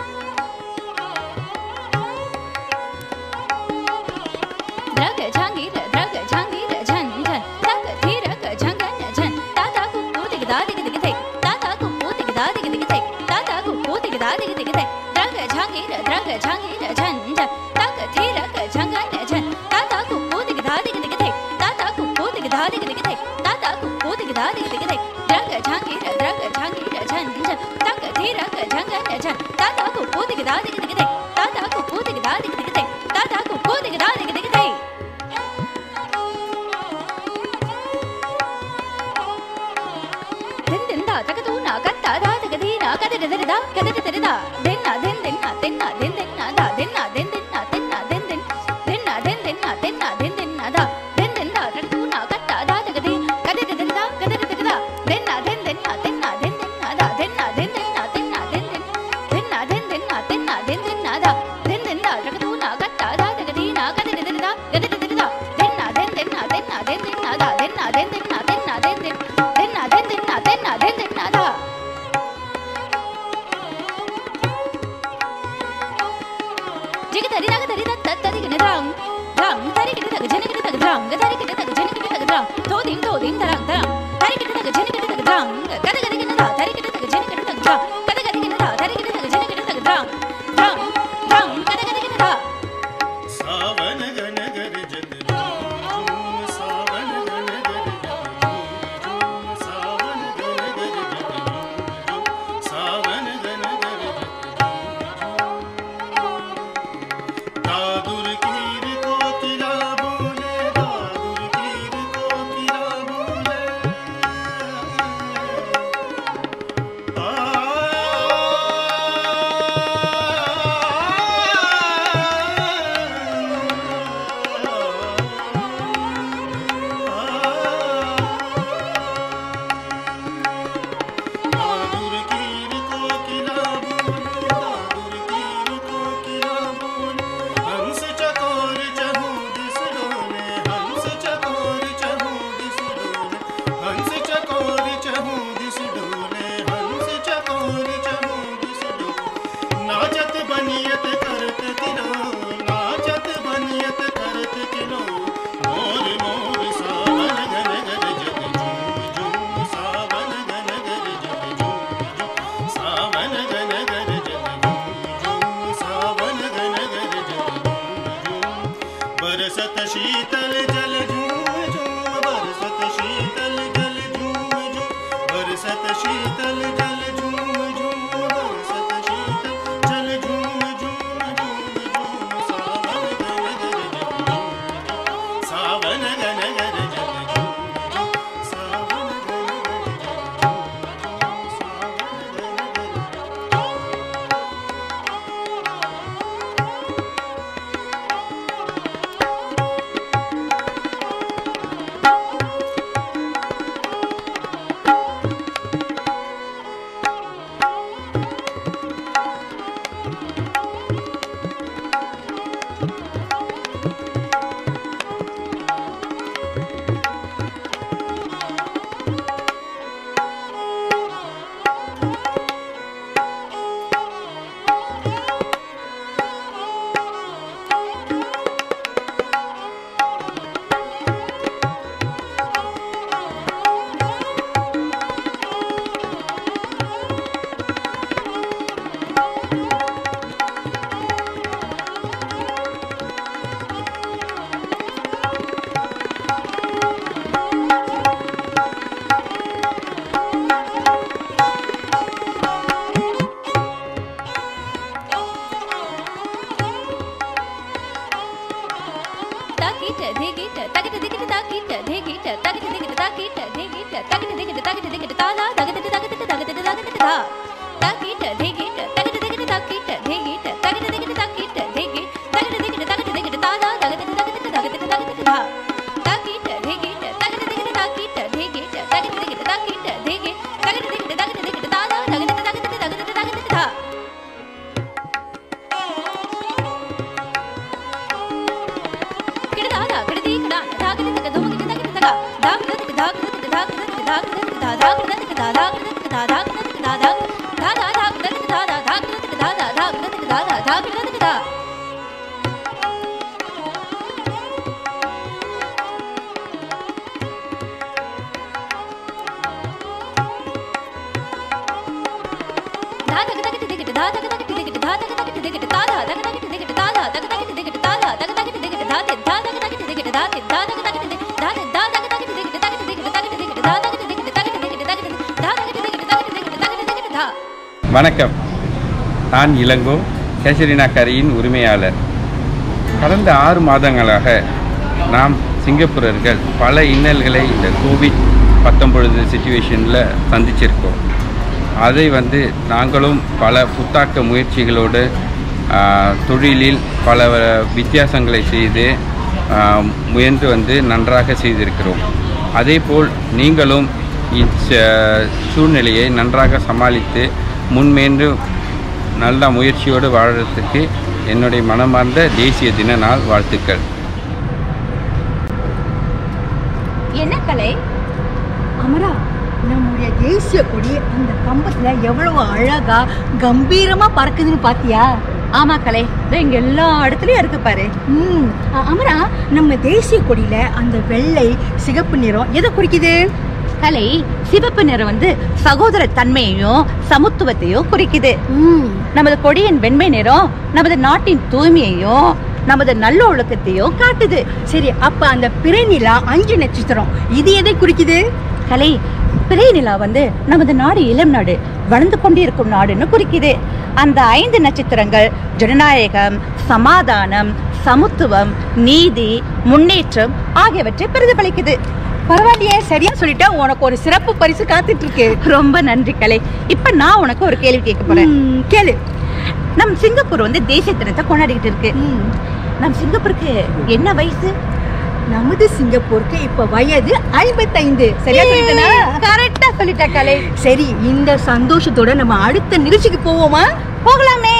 द्रग झांगीर द्रग झांगीर झन झन तक धीरक झंगन झन ताता कुकू दिग दा दिग दिग थे ताता कुकू दिग दा दिग दिग थे ताता कुकू दिग दा दिग दिग थे द्रग झांगीर द्रग झांगीर झन झन तक धीरक झंगन झन ताता कुकू दिग दा दिग दिग थे ताता कुकू दिग दा दिग दिग थे ताता कुकू दिग दा दिग दिग थे द्रग झांगीर द्रग झांगीर झन झन तक धीरक झंगन झन ताता कुकू दिग दा दिग दिग थे ताता कुकू दिग दा दिग दिग थे ताता कुकू दिग दा दिग दिग थे தின் தின்தா தகதூனா கத்தா தா தகதீனா கதட தரதா கதட தரதா தின்னா தின் தின்னா தின்னா தின் தின்னா தா தின்னா தின் தின்னா தின்னா தின் தின் தின்னா தின் தின்னா தின்னா தின் தின்னா தா தின் தின்தா தகதூனா கத்தா தா தகதீ கதட தரதா கதட தரதா தின்னா தின் தின்னா தின்னா தின் தின்னா தா தின்னா தின் தின்னா தின்னா தின் தின் தின்னா தின் தின்னா தின்னா தின் தின்னா தா தின் தின்தா தகதூனா கத்தா தா தகதீனா கதட தரதா கதட தரதா தின்னா தின் தின்னா தின்னா தின் தின்னா தா தின்னா தின் தின்னா தின்னா தின் தின் தின்னா தின் தின்னா தின்னா தின் தின்னா தா జిగ తరి నగ తరి దత్త తరి గిన ద్రాం ద్రాం తరి గిన తగ జన గిన తగ ద్రాం గ తరి గిన తగ జన గిన తగ ద్రాం తో దిం తో దిం తరాం తరాం తరి గిన తగ జన గిన తగ ద్రాం కద గద గిన దా తరి గిన తగ జన గిన తగ ద్రాం కద గద గిన దా తరి గిన తగ జన గిన తగ ద్రాం ద్రాం ద్రాం కద గద గిన దా सावन घन घर जल झूम झूम सावन घन घर जल झूम झूम सावन घन घर जल झूम झूम தா தக்கிட்ட திகிட்ட தகிட திகிட தக்கிட்ட திகிட்ட தகிட திகிட தக்கிட்ட திகி தகிட திகிட தகிட திகிட தாதா தகிட தகிட தகிட தகிட தா தக்கிட்ட திகிட்ட தகிட திகிட தக்கிட்ட திகிட்ட தகிட திகிட தக்கிட்ட திகி தகிட திகிட தகிட திகிட தாதா தகிட தகிட தகிட தகிட தா கிடதாதா கிடதி கிடா தாகிடதுக்கு துமுகிட்டு தகிட்டு தகா தாகிடதுக்கு தாகிடதுக்கு தாகிடதுக்கு தாகிடதுக்கு தா தாகிடதுக்கு தா தாகிடதுக்கு தா தாகிடதுக்கு தா தா தாதா தாகிடதுக்கு தாதா தாகிடதுக்கு தாதா தாகிடதுக்கு தாதா தாகிடதுக்கு தா தாதக தகிட்டு திகிட்டு தாதக தகிட்டு திகிட்டு தாதக தகிட்டு திகிட்டு தாதா தக தகிட்டு திகிட்டு தாதா தக தகிட்டு திகிட்டு தாதா தக தகிட்டு திகிட்டு தாதே தாதக தகிட்டு திகிட்டு தாதே தாதக தகிட்டு திகிட்டு தாதே தாதக தகிட்டு திகிட்டு தகிட்டு திகிட்டு தகிட்டு திகிட்டு தாதகிட்டு திகிட்டு தகிட்டு திகிட்டு தகிட்டு தாதகிட்டு திகிட்டு தகிட்டு திகிட்டு தகிட்டு திகிட்டு தா வணக்கம் நான் இளங்கோ கேசரினா கரியின் உரிமையாளர் கடந்த ஆறு மாதங்களாக நாம் சிங்கப்பூரர்கள் பல இன்னல்களை இந்த கோவிட் பத்தொம்பது சுச்சுவேஷனில் சந்திச்சிருக்கோம் அதை வந்து நாங்களும் பல புத்தாக்க முயற்சிகளோடு ஆ, தொழிலில் பல வித்தியாசங்களை செய்து ஆ, முயன்று வந்து நன்றாக செய்திருக்கிறோம் அதேபோல் நீங்களும் இச்ச சூழ்நிலையை நன்றாக சமாளித்து முன்மேன்று நல்ல முயற்சியோடு வாழறதுக்கு என்னுடைய மனமார்ந்த தேசிய தின நாள் வாழ்த்துக்கள் என்ன கலை அமரா நம்முடைய தேசிய கொடி அந்த கம்பத்துல எவ்வளவு அழகா கம்பீரமா பறக்குதுன்னு பாத்தியா ஆமா கலை இதோ இங்க எல்லா இடத்துலயும் இருக்கு பாரு ம் அ- அமரா நம்ம தேசிய கொடியில அந்த வெள்ளை சிகப்பு நிறம் எதை குறிக்குது கலை சிவப்பு நிறம் வந்து சகோதர தன்மையையும் சமத்துவத்தையும் குறிக்குது நமது கொடியின் வெண்மை நிறம் நமது நாட்டின் தூய்மையையும் நமது நல்லொழுக்கத்தையும் காட்டுது சரி அப்ப அந்த பிறை நிலா அஞ்சு நட்சத்திரம் இது எதை குறிக்குது கலை பிறை நிலா வந்து நமது நாடு இளம் நாடு வளர்ந்து கொண்டிருக்கும் நாடுன்னு குறிக்குது அந்த ஐந்து நட்சத்திரங்கள் ஜனநாயகம் சமாதானம் சமத்துவம் நீதி முன்னேற்றம் ஆகியவற்றை பிரதிபலிக்குது பரவாயில்லையே சரியா சொல்லிட்டா உனக்கு ஒரு சிறப்பு பரிசு காத்துட்டு இருக்கு ரொம்ப நன்றி கலை இப்ப நான் உனக்கு ஒரு கேள்வி கேட்க போறேன் கேளு நம் சிங்கப்பூர் வந்து தேசிய தினத்தை கொண்டாடிக்கிட்டு இருக்கு நம் சிங்கப்பூருக்கு என்ன வயசு நமது சிங்கப்பூருக்கு இப்ப வயது ஐம்பத்தைந்து சரியா சொல்லிட்டனா கரெக்டா சொல்லிட்ட கலை சரி இந்த சந்தோஷத்தோட நம்ம அடுத்த நிகழ்ச்சிக்கு போவோமா போகலாமே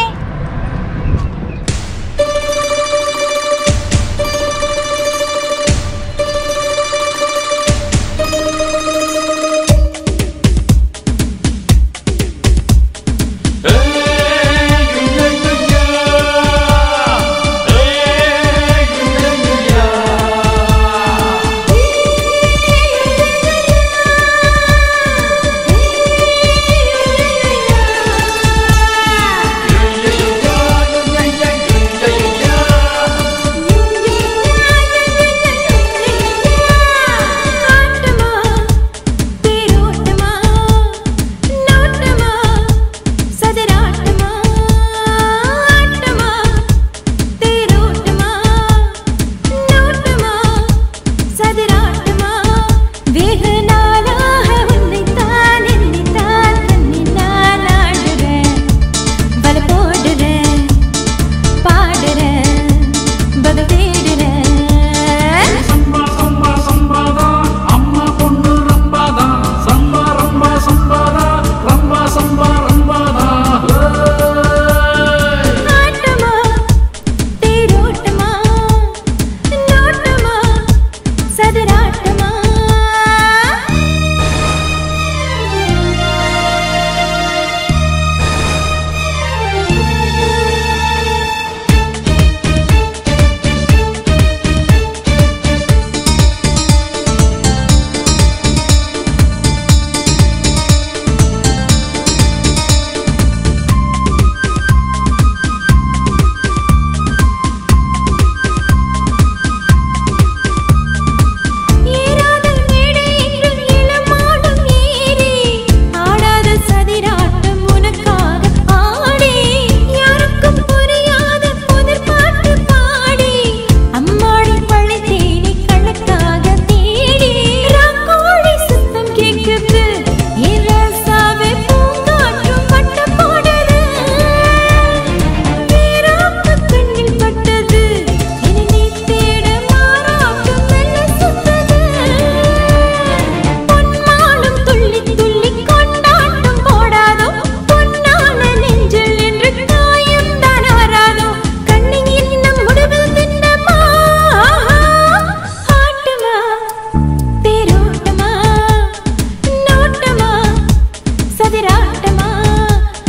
Yeah.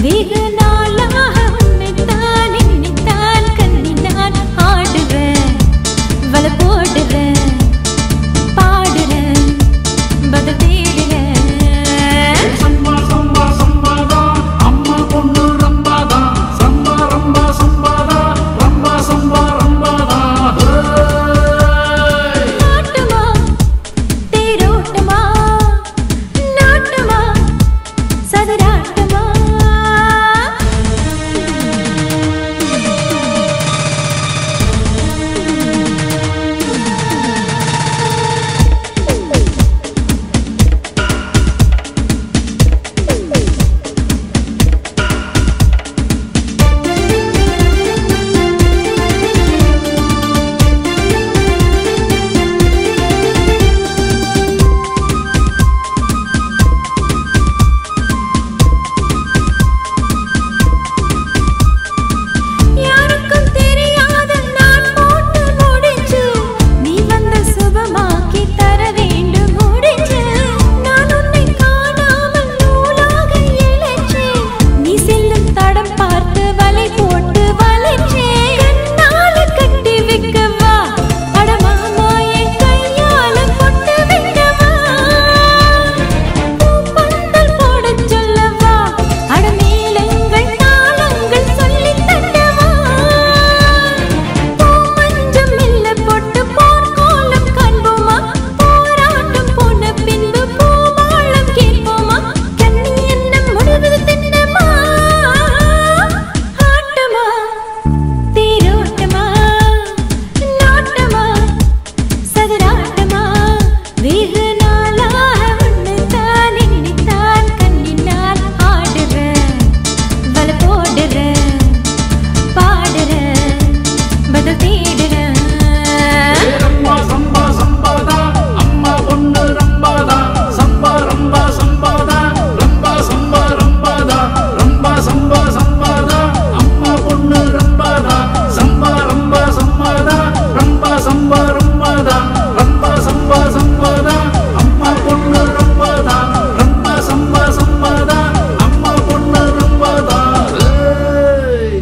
வெகு நாளாக உன்னைத்தான் எண்ணித்தான் கண்ணினான் ஆடுறேன் வலை போடுறேன் பாடுறேன் பதில் தேடுறேன் சம்பா சம்பா சம்பாதா அம்மா பொண்ணு ரம்பாதா சம்பா ரம்பா சம்பாதா ரம்பா சம்பா ரம்பாதா நாட்டுமா தேரோட்டமா நாட்டுமா சதுராட்டமா யாருக்கும் தெரியாத நான் போட்டு முடிச்சு நீ வந்து சுபமாக்கி தர வேண்டும் முடிச்சு நான் உன்னை காணாமல் நூலாக இழைச்சேன் நீ செல்லும் தடம் பார்த்து வலை போட்டு வளைச்சேன் கண்ணால கட்டி வைக்கவா அடமாமா என் கையால பொட்டு வைக்கவா பூப்பந்தல் போடச் சொல்லவா அடமேளங்கள் தாளங்கள் சொல்லித் தட்டவா பூமஞ்சம் மெல்ல போட்டு போர்க்கோலம் காண்போமா போராட்டம் போன பின்பு பூமாளம் கேட்போமா கண்ணி என்ன முடிவில் தின்னமா ஆட்டமா தேரோட்டமா நாட்டமா சதுராட்டமா வெகு நாளாக உன்னைத்தான் எண்ணித்தான் கண்ணினால் ஆடுறேன் வலை போடுறேன் பாடுறேன் பதில் தேடுறேன் ரம்பா சம்பா சம்பாதா அம்மா பொண்ணு ரம்பாதா சம்பா ரம்பா சம்பாதா ரம்பா சம்பா ரம்பாதா ரம்பா சம்பா சம்பாதா அம்மா பொண்ணு ரம்பாதா சம்பா ரம்பா சம்பாதா ரம்பா சம்பா ரம்பாதா ரம்பா சம்பா சம்பாதா அம்மா பொண்ணு ரம்பாதா ரம்பா சம்பா சம்பாதா அம்மா பொண்ணு ரம்பாதா ஏய்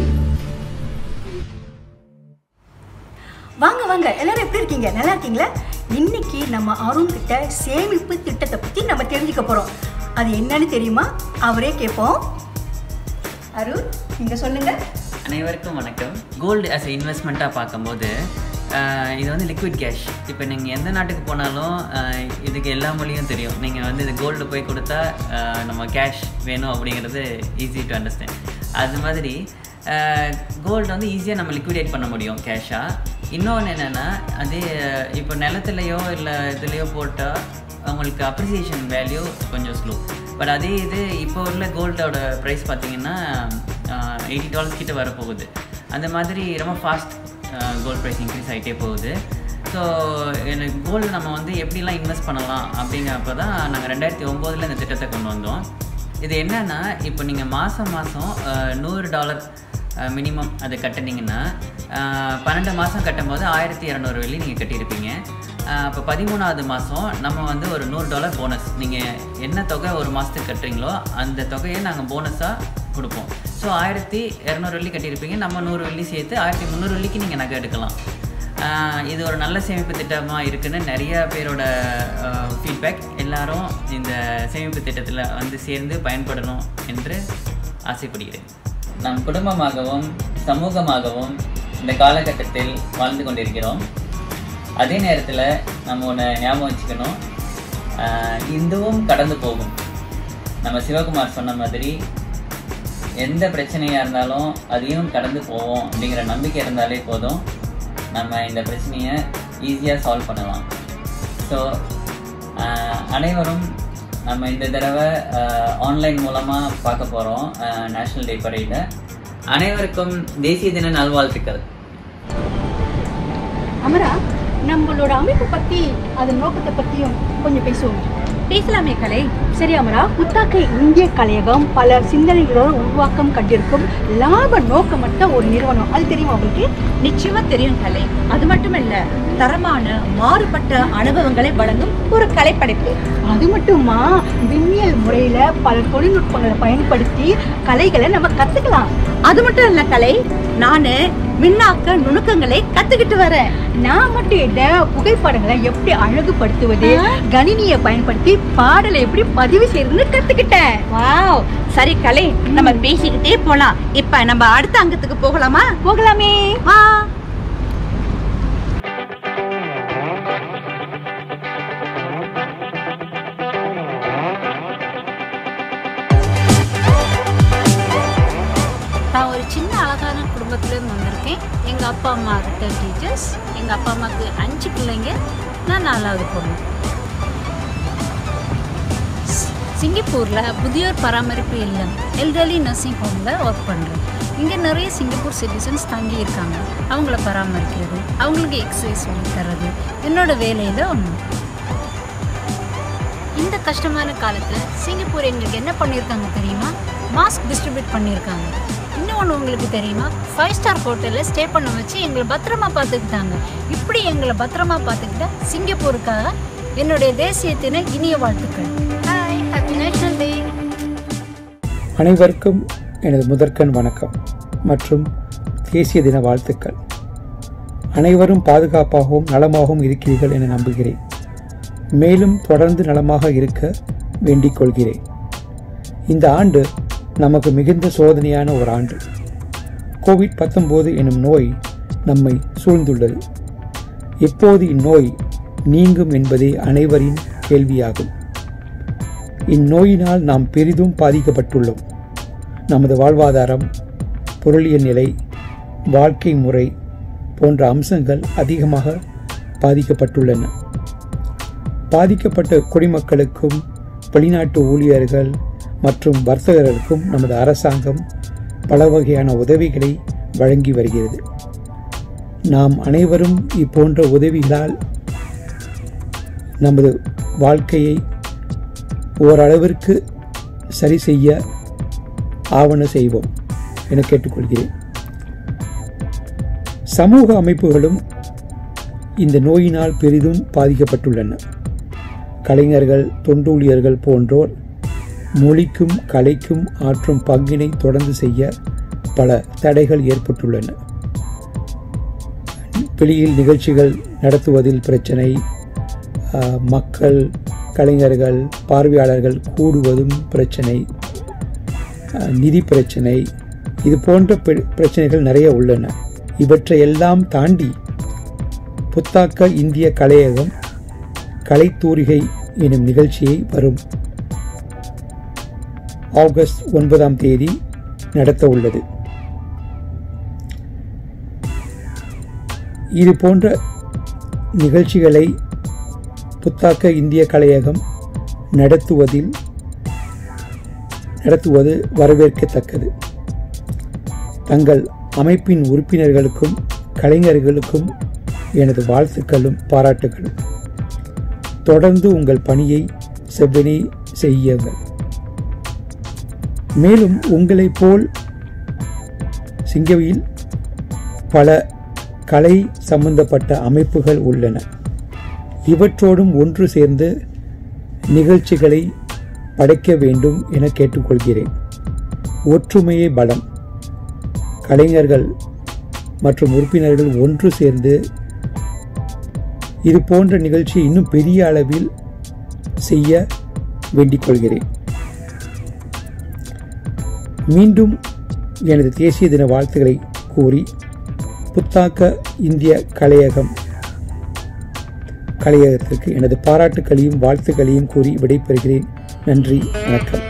வாங்க வாங்க எல்லாரும் எப்படி இருக்கீங்க நல்லா இருக்கீங்களா இன்னைக்கு நம்ம அருண் கிட்ட சேமிப்பு திட்டத்தை பத்தி நம்ம தெரிஞ்சுக்க போறோம் அது என்னன்னு தெரியுமா அவரே கேட்போம் அருண் நீங்க சொல்லுங்க அனைவருக்கும் வணக்கம் கோல்டு as a இன்வெஸ்ட்மெண்ட்டாக பார்க்கும்போது ஆஹ், இது வந்து லிக்விட் கேஷ் இப்போ நீங்கள் எந்த நாட்டுக்கு போனாலும் ஆஹ், இதுக்கு எல்லா மொழியும் தெரியும் நீங்கள் வந்து இது கோல்டு போய் கொடுத்தா ஆஹ், நம்ம கேஷ் வேணும் அப்படிங்கிறது ஈஸி டு அண்டர்ஸ்டாண்ட் அது மாதிரி கோல்டு வந்து ஈஸியாக நம்ம லிக்விடேட் பண்ண முடியும் கேஷாக இன்னொன்று என்னென்னா அதே ஆஹ், இப்போ நிலத்துலையோ இல்லை இதுலேயோ போட்டால் அவங்களுக்கு அப்ரிசியேஷன் வேல்யூ கொஞ்சம் ஸ்லோ பட் அதே இது இப்போ உள்ள கோல்டோட ப்ரைஸ் பார்த்தீங்கன்னா எயிட்டி டாலர்ஸ் கிட்ட வரப்போகுது அந்த மாதிரி ரொம்ப ஃபாஸ்ட் கோல்ட் ப்ரைஸ் இன்க்ரீஸ் ஆகிட்டே போகுது ஸோ எனக்கு கோல்டு நம்ம வந்து எப்படிலாம் இன்வெஸ்ட் பண்ணலாம் அப்படிங்கிறப்ப தான் நாங்கள் ரெண்டாயிரத்தி ஒம்போதில் இந்த திட்டத்தை கொண்டு வந்தோம் இது என்னன்னா இப்போ நீங்கள் மாதம் மாதம் நூறு டாலர் மினிமம் அது கட்டினீங்கன்னா அஹ், பன்னெண்டு மாதம் கட்டும்போது ஆயிரத்தி இரநூறு வெள்ளி நீங்கள் கட்டியிருப்பீங்க அப்போ பதிமூணாவது மாதம் நம்ம வந்து ஒரு நூறு டாலர் போனஸ் நீங்கள் என்ன தொகை ஒரு மாதத்துக்கு கட்டுறீங்களோ அந்த தொகையை நாங்கள் போனஸாக கொடுப்போம் ஸோ ஆயிரத்தி இரநூறு வெள்ளி கட்டியிருப்பீங்க நம்ம நூறு வெள்ளி சேர்த்து ஆயிரத்தி முந்நூறு வெள்ளிக்கு நீங்கள் நகை எடுக்கலாம் ஆஹ் இது ஒரு நல்ல சேமிப்பு திட்டமாக இருக்குன்னு நிறைய பேரோட ஃபீட்பேக் எல்லாரும் இந்த சேமிப்பு திட்டத்தில் வந்து சேர்ந்து பயன்படணும் என்று ஆசைப்படுகிறேன் நம் குடும்பமாகவும் சமூகமாகவும் இந்த காலகட்டத்தில் வாழ்ந்து கொண்டிருக்கிறோம் அதே நேரத்தில் நம்ம ஒன்று ஞாபகம் வச்சுக்கணும் ஆஹ் இதுவும் கடந்து போகும் நம்ம சிவகுமார் சொன்ன மாதிரி எந்த பிரச்சனையாக இருந்தாலும் அதையும் கடந்து போவோம் அப்படிங்கிற நம்பிக்கை இருந்தாலே போதும் நம்ம இந்த பிரச்சனையை ஈஸியாக சால்வ் பண்ணலாம் ஸோ அனைவரும் நம்ம இந்த தடவை ஆன்லைன் மூலமாக பார்க்க போகிறோம் நேஷ்னல் டே பரேடை அனைவருக்கும் தேசிய தின நல்வாழ்த்துக்கள் அமரா நம்மளோட அமைப்பு பத்தி அதன் நோக்கத்தை பத்தியும் கொஞ்சம் பேசுவோம் பேசலாமே கலை சரி அமரா புத்தாக்க இந்திய கலையகம் பல சிந்தனைகளோடு உருவாக்கம் கண்டிருக்கும் லாப நோக்கமற்ற ஒரு நிறுவனம் அது தெரியுமா உங்களுக்கு நிச்சயமா தெரியும் கலை அது மட்டும் இல்ல தரமான மாறுபட்ட அனுபவங்களை வழங்கும் ஒரு கலைப்படைப்பு அது மட்டுமா விண்ணியல் முறையில பல தொழில்நுட்பங்களை பயன்படுத்தி கலைகளை நம்ம கத்துக்கலாம் அது மட்டும் இல்ல கலை நானு மின்னாக்க நுணுக்கங்களை கத்துக்கிட்டு வரேன் நான் மட்டும் என்ன புகைப்படங்களை எப்படி அழகுபடுத்துவது கணினியை பயன்படுத்தி பாடலை எப்படி பதிவு செய்யறதுன்னு கத்துக்கிட்டேன் வாவ் சரி கலை நம்ம பேசிக்கிட்டே போலாம் இப்ப நம்ம அடுத்த அங்கத்துக்கு போகலாமா போகலாமே வா நான் ஒரு சின்ன அழகான குடும்பத்துலேருந்து வந்திருக்கேன் எங்கள் அப்பா அம்மா கிட்ட டீச்சர்ஸ் எங்கள் அப்பா அம்மாவுக்கு அஞ்சு பிள்ளைங்க நான் நாலாவது பொண்ணு சி- சிங்கப்பூரில் முதியோர் பராமரிப்பு இல்லம் எல்டர்லி நர்சிங் ஹோமில் ஒர்க் பண்ணுறேன் இங்கே நிறைய சிங்கப்பூர் சிட்டிசன்ஸ் தங்கி இருக்காங்க அவங்கள பராமரிக்கிறது அவங்களுக்கு எக்ஸசைஸ் சொல்லி தர்றது என்னோட வேலையில் ஒன்று இந்த கஷ்டமான காலத்தில் சிங்கப்பூர் எங்களுக்கு என்ன பண்ணியிருக்காங்க தெரியுமா மாஸ்க் டிஸ்ட்ரிபியூட் பண்ணியிருக்காங்க இன்னொன்று உங்களுக்கு தெரியுமா ஃபைவ் ஸ்டார் ஹோட்டலில் ஸ்டே பண்ண வச்சு எங்களை பத்திரமா பார்த்துக்கிட்டாங்க இப்படி எங்களை பத்திரமா பார்த்துக்கிட்ட சிங்கப்பூருக்காக என்னுடைய தேசியத்தின இனிய வாழ்த்துக்கள் ஹாய் ஹாப்பி நேஷனல் டே அனைவருக்கும் எனது முதற்கண் வணக்கம் மற்றும் தேசிய தின வாழ்த்துக்கள் அனைவரும் பாதுகாப்பாகவும் நலமாகவும் இருக்கிறீர்கள் என நம்புகிறேன் மேலும் தொடர்ந்து நலமாக இருக்க வேண்டிக் கொள்கிறேன் இந்த ஆண்டு நமக்கு மிகுந்த சோதனையான ஒரு ஆண்டு கோவிட் பத்தொன்பது எனும் நோய் நம்மை சூழ்ந்துள்ளது எப்போது இந்நோய் நீங்கும் என்பதே அனைவரின் கேள்வியாகும் இந்நோயினால் நாம் பெரிதும் பாதிக்கப்பட்டுள்ளோம் நமது வாழ்வாதாரம் பொருளியல் நிலை வாழ்க்கை முறை போன்ற அம்சங்கள் அதிகமாக பாதிக்கப்பட்டுள்ளன பாதிக்கப்பட்ட குடிமக்களுக்கும் வெளிநாட்டு ஊழியர்கள் மற்றும் வர்த்தகர்களுக்கும் நமது அரசாங்கம் பல வகையான உதவிகளை வழங்கி வருகிறது நாம் அனைவரும் இப்போன்ற உதவிகளால் நமது வாழ்க்கையை ஓரளவிற்கு சரி செய்ய ஆவண செய்வோம் என கேட்டுக்கொள்கிறேன் சமூக அமைப்புகளும் இந்த நோயினால் பெரிதும் பாதிக்கப்பட்டுள்ளன கலைஞர்கள் தொண்டூழியர்கள் போன்றோர் மொழிக்கும் கலைக்கும் ஆற்றும் பங்கினை தொடர்ந்து செய்ய பல தடைகள் ஏற்பட்டுள்ளன வெளியில் நிகழ்ச்சிகள் நடத்துவதில் பிரச்சனை ஆஹ், மக்கள் கலைஞர்கள் பார்வையாளர்கள் கூடுவதும் பிரச்சனை ஆஹ், நிதி பிரச்சனை இது போன்ற பிர- பிரச்சனைகள் நிறைய உள்ளன இவற்றையெல்லாம் தாண்டி புத்தாக்க இந்திய கலையகம் கலைத்தூரிகை எனும் நிகழ்ச்சியை வரும் ஆகஸ்ட் ஒன்பதாம் தேதி நடத்த உள்ளது இது போன்ற நிகழ்ச்சிகளை புத்தாக்க இந்திய கலையகம் நடத்துவதில் நடத்துவது வரவேற்கத்தக்கது தங்கள் அமைப்பின் உறுப்பினர்களுக்கும் கலைஞர்களுக்கும் எனது வாழ்த்துக்களும் பாராட்டுகளும் தொடர்ந்து உங்கள் பணியை செவ்வனே செய்யுங்கள் மேலும் உங்களைப் போல் சிங்கவியில் பல கலை சம்பந்தப்பட்ட அமைப்புகள் உள்ளன இவற்றோடும் ஒன்று சேர்ந்து நிகழ்ச்சிகளை படைக்க வேண்டும் என கேட்டுக்கொள்கிறேன் ஒற்றுமையே பலம் கலைஞர்கள் மற்றும் உறுப்பினர்கள் ஒன்று சேர்ந்து இது போன்ற நிகழ்ச்சியை இன்னும் பெரிய அளவில் செய்ய வேண்டிக் கொள்கிறேன் மீண்டும் எனது தேசிய தின வாழ்த்துக்களை கூறி புத்தாக்க இந்திய கலையகம் கலையகத்திற்கு எனது பாராட்டுக்களையும் வாழ்த்துக்களையும் கூறி விடைபெறுகிறேன் நன்றி வணக்கம்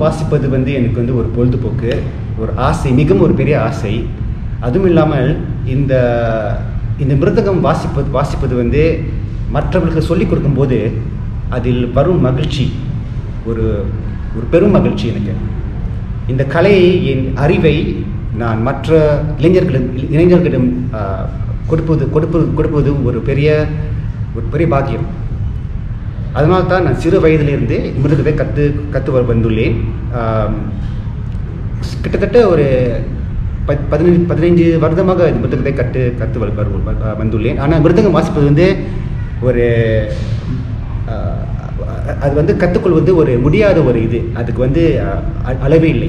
வாசிப்பது வந்து எனக்கு வந்து ஒரு பொழுதுபோக்கு ஒரு ஆசை மிகவும் ஒரு பெரிய ஆசை அதுவும் இல்லாமல் இந்த இந்த மிருதகம் வாசிப்பது வாசிப்பது வந்து மற்றவர்களுக்கு சொல்லிக் கொடுக்கும்போது அதில் வரும் மகிழ்ச்சி ஒரு ஒரு பெரும் மகிழ்ச்சி எனக்கு இந்த கலையை என் அறிவை நான் மற்ற இளைஞர்களிடம் இளைஞர்களிடம் ஆஹ், கொடுப்பது கொடுப்பது கொடுப்பது ஒரு பெரிய ஒரு பெரிய பாக்கியம் அதனால தான் நான் சிறு வயதிலிருந்து மிருதகத்தை கற்று கற்று வந்துள்ளேன் ஆம், கிட்டத்தட்ட ஒரு பத் பதினஞ்சு பதினைஞ்சு வருடமாக இந்த மிருதகத்தை கற்று கற்று வ- வரு- வ- வந்துள்ளேன் ஆனால் மிருதகம் வாசிப்பது வந்து ஒரு ஆஹ், அது வந்து கற்றுக்கொள்வது ஒரு முடியாத ஒரு இது அதுக்கு வந்து ஆஹ், அ- அளவே இல்லை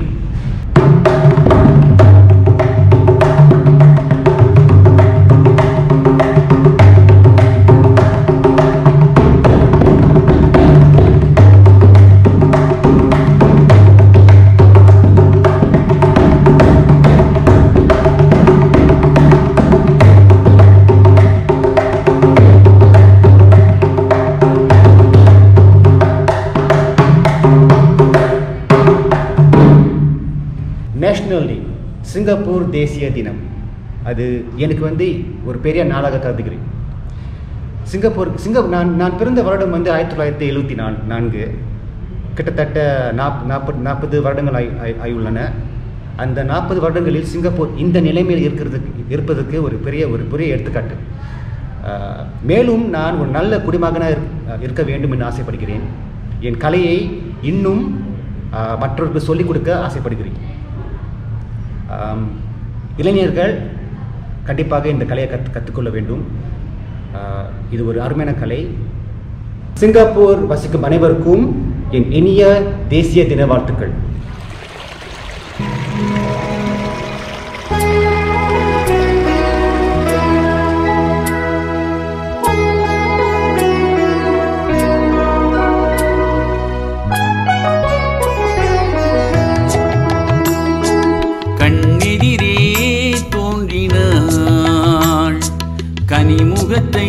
நேஷ்னல் டே சிங்கப்பூர் தேசிய தினம் அது எனக்கு வந்து ஒரு பெரிய நாளாக கருதுகிறேன் சிங்கப்பூர் சிங்க நான் நான் பிறந்த வருடம் வந்து ஆயிரத்தி தொள்ளாயிரத்தி எழுபத்தி நான் நான்கு கிட்டத்தட்ட நாப் நாற்பது நாற்பது வருடங்கள் ஆய் ஆய்- ஆயுள்ளன அந்த நாற்பது வருடங்களில் சிங்கப்பூர் இந்த நிலைமையில் இருக்கிறதுக்கு இருப்பதற்கு ஒரு பெரிய ஒரு பெரிய எடுத்துக்காட்டு ஆஹ், மேலும் நான் ஒரு நல்ல குடிமகனாக இருக்- இருக்க வேண்டும் என்று ஆசைப்படுகிறேன் என் கலையை இன்னும் ஆஹ், மற்றவர்களுக்கு சொல்லிக் கொடுக்க ஆசைப்படுகிறேன் ஆம், இளைஞர்கள் கண்டிப்பாக இந்த கலையை கற்று கற்றுக்கொள்ள வேண்டும் ஆஹ், இது ஒரு அருமையான கலை சிங்கப்பூர் வசிக்கும் அனைவருக்கும் என் இனிய தேசிய தின வாழ்த்துக்கள் கண்ணெதிரே தோன்றினாள் கனிமுகத்தை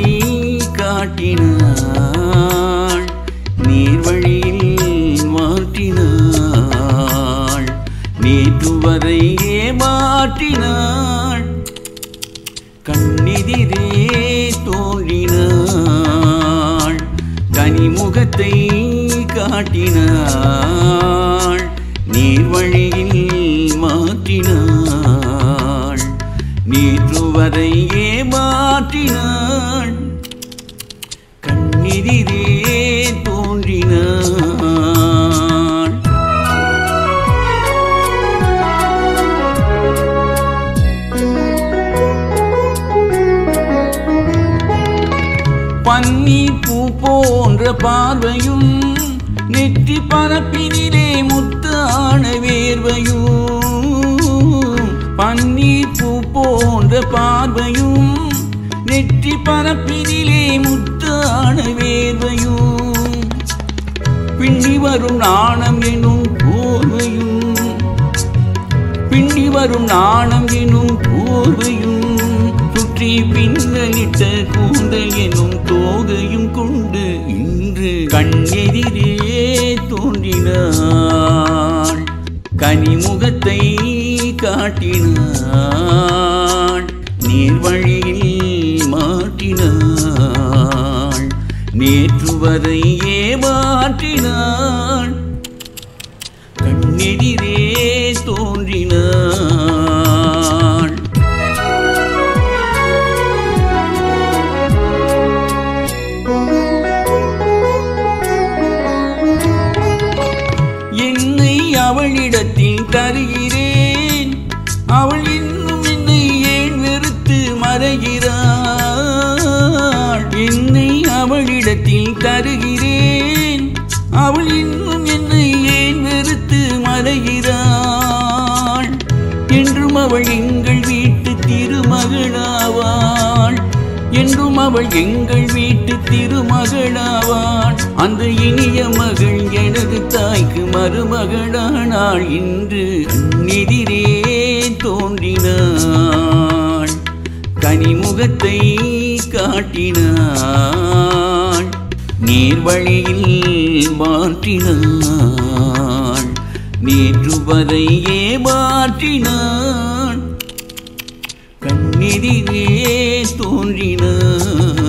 காட்டினாள் நீர்வழியில் மாற்றினாள் நேற்று வரை ஏமாற்றினாள் கண்ணெதிரே தோன்றினாள் கனிமுகத்தை காட்டினாள் நீர்வழியில் மாற்றினாள் நேற்று வரை ஏமாற்றினாள் கண்ணெதிரே தோன்றினாள் பன்னீர் பூ போன்ற பார்வையும் நெற்றி பரப்பினிலே முத்தான வேர்வையும் பன்னீர் பூ போன்ற பார்வையும் நெற்றி பரப்பினிலே முத்தான வேர்வையும் பின்னி வரும் நாணம் எனும் போர்வையும் பின்னி வரும் நாணம் எனும் போர்வையும் சுற்றி பின்னலிட்ட கூந்தல் எனும் தோகையும் கொண்டு இன்று கண்ணெதிரே தோன்றினாள் கனிமுகத்தை காட்டினாள் நீர்வழியில் மாற்றினாள் நேற்று வரை ஏமாற்றினாள் கண்ணெதிரே தோன்றினாள் என்னை அவளிடத்தில் தருகிறேன் அவள் இன்னும் என்னை ஏன் வெறுத்து மறைகிறாள் என்னை அவளிடத்தில் தருகிறேன் அவள் இன்னும் என்னை ஏன் வெறுத்து மறைகிறாள் என்றும் அவள் எங்கள் வீட்டு திருமகளாவாள் என்றும் அவள் எங்கள் வீட்டு திருமகளாவாள் அந்த இனிய மகள் எனது தாய்க்கு மருமகளானாள் இன்று கண்ணெதிரே தோன்றினாள் கனிமுகத்தை காட்டினாள் நீர்வழியில் மாற்றினாள் நேற்று வரை ஏமாற்றினான் கண்ணெதிரே தோன்றினான்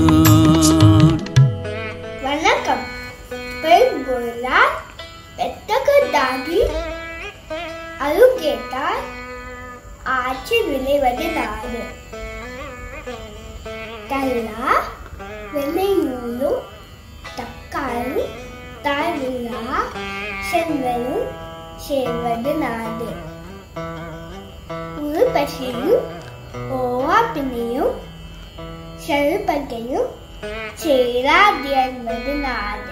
வணக்கம் பெண் போலா வெட்டக்கட்டாகி அது கேட்டால் ஆட்சி விளைவது நாடு தல்லா வெள்ளை நூலும் தக்காலும் தாழ்விழா செல்வனும் சேர்வது நாடு ஒரு பசியும் ஓவா பின்னையும் செல்பத்தையும் சேராது என்பது நாடு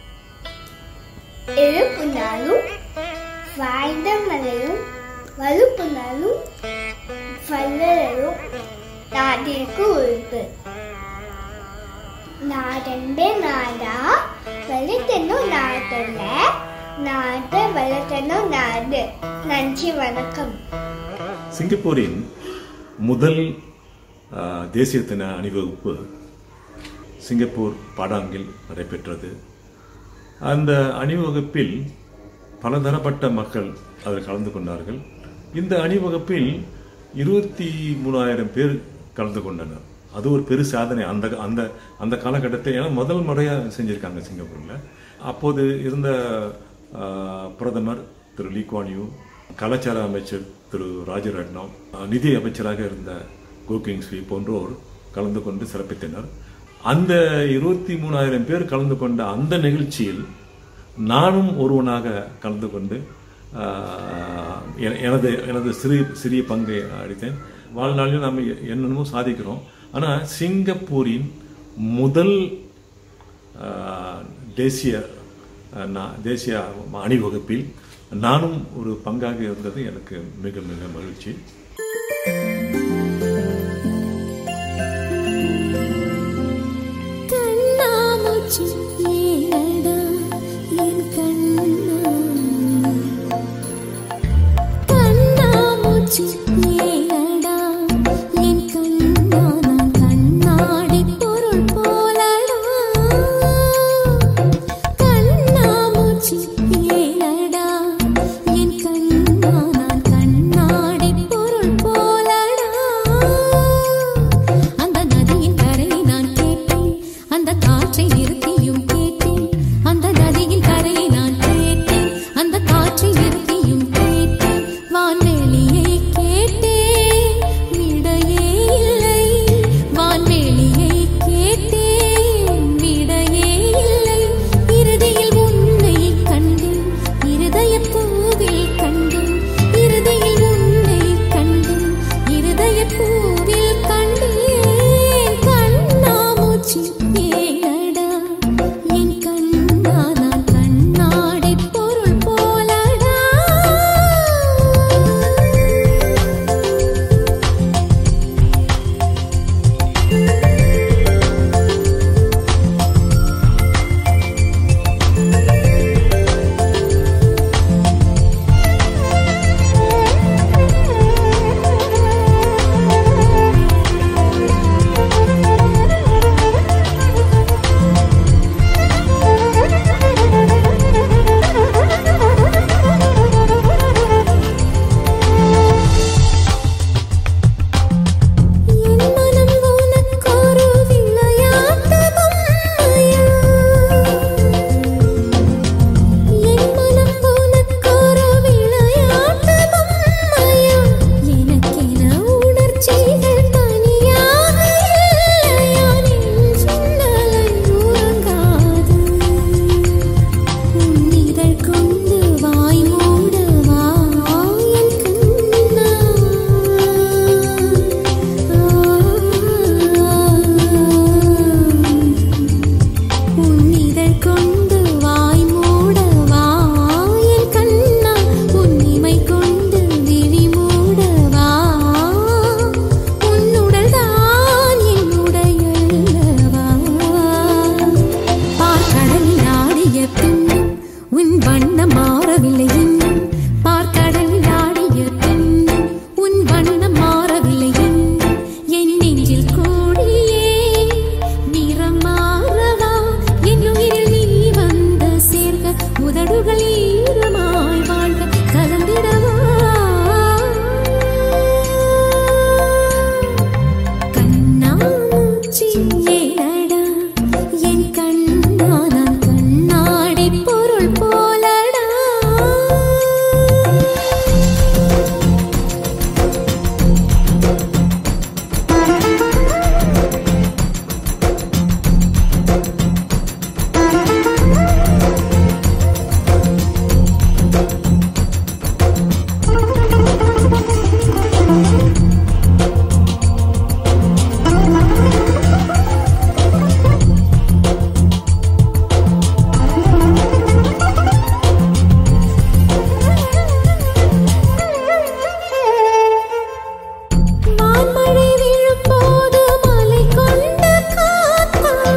எழுப்புனாலும் வாழ்ந்த மலையும் வலுப்புனாலும் வல்லரும் நாட்டிற்கு உறுப்பு நாடன்பே நாடா வளர்த்தனும் நாட்டில் நாட்டை வளர்த்தனும் நாடு நன்றி வணக்கம் சிங்கப்பூரின் முதல் ஆ, தேசிய தின அணிவகுப்பு சிங்கப்பூர் பாடாங்கில் நடைபெற்றது அந்த அணிவகுப்பில் பலதரப்பட்ட மக்கள் அதில் கலந்து கொண்டார்கள் இந்த அணிவகுப்பில் இருபத்தி மூணாயிரம் பேர் கலந்து கொண்டனர் அது ஒரு பெரு சாதனை அந்த அந்த அந்த காலகட்டத்தை ஏன்னா முதல் முறையாக செஞ்சுருக்காங்க சிங்கப்பூரில் அப்போது இருந்த ஆ, பிரதமர் திரு லீ குவான் யூ கலாச்சார அமைச்சர் திரு ராஜரட்னம் நிதி அமைச்சராக இருந்த கோகிங் ஸ்ரீ போன்றோர் கலந்து கொண்டு சிறப்பித்தனர் அந்த இருபத்தி மூணாயிரம் பேர் கலந்து கொண்ட அந்த நிகழ்ச்சியில் நானும் ஒருவனாக கலந்து கொண்டு ஆஹ், எ- எனது எனது சிறிய சிறிய பங்கை அளித்தேன் வாழ்நாளில் நாம் எ- என்னென்னமோ சாதிக்கிறோம் ஆனால் சிங்கப்பூரின் முதல் ஆஹ், தேசிய ஆஹ், நா- தேசிய அணிவகுப்பில் நானும் ஒரு பங்காக இருந்தது எனக்கு மிக மிக மகிழ்ச்சி கண்ணாமூச்சி ஏனடா என் கண்ணா கண்ணாமூச்சி ஏனடா என் கண்ணா நான் கண்ணாடி பொருள் போலடா கண்ணாமூச்சி ஏனடா என் கண்ணா நான் கண்ணாடி பொருள் போலடா அந்த நதியின் கரையை நான் கேட்டேன் அந்த காற்றை நிறுத்தியும் கேட்டேன் அந்த நதியின் கரையை நான் கேட்டேன் அந்த காற்றை நிறுத்தியும் கேட்டேன் வான்வெளியை கேட்டேன் விடையே இல்லை வான்வெளியை கேட்டேன் விடையே இல்லை இறுதியில் உன்னை கண்டேன் இருதய பூவில் கண்டேன் இறுதியில் உன்னை கண்டேன் இருதய பூவில் கண்டேன் கண்ணாமூச்சி ஏனடா என் கண்ணா நான் கண்ணாடி பொருள் போலடா வான்மழை விழும்போது மலை கொண்ட காத்தான்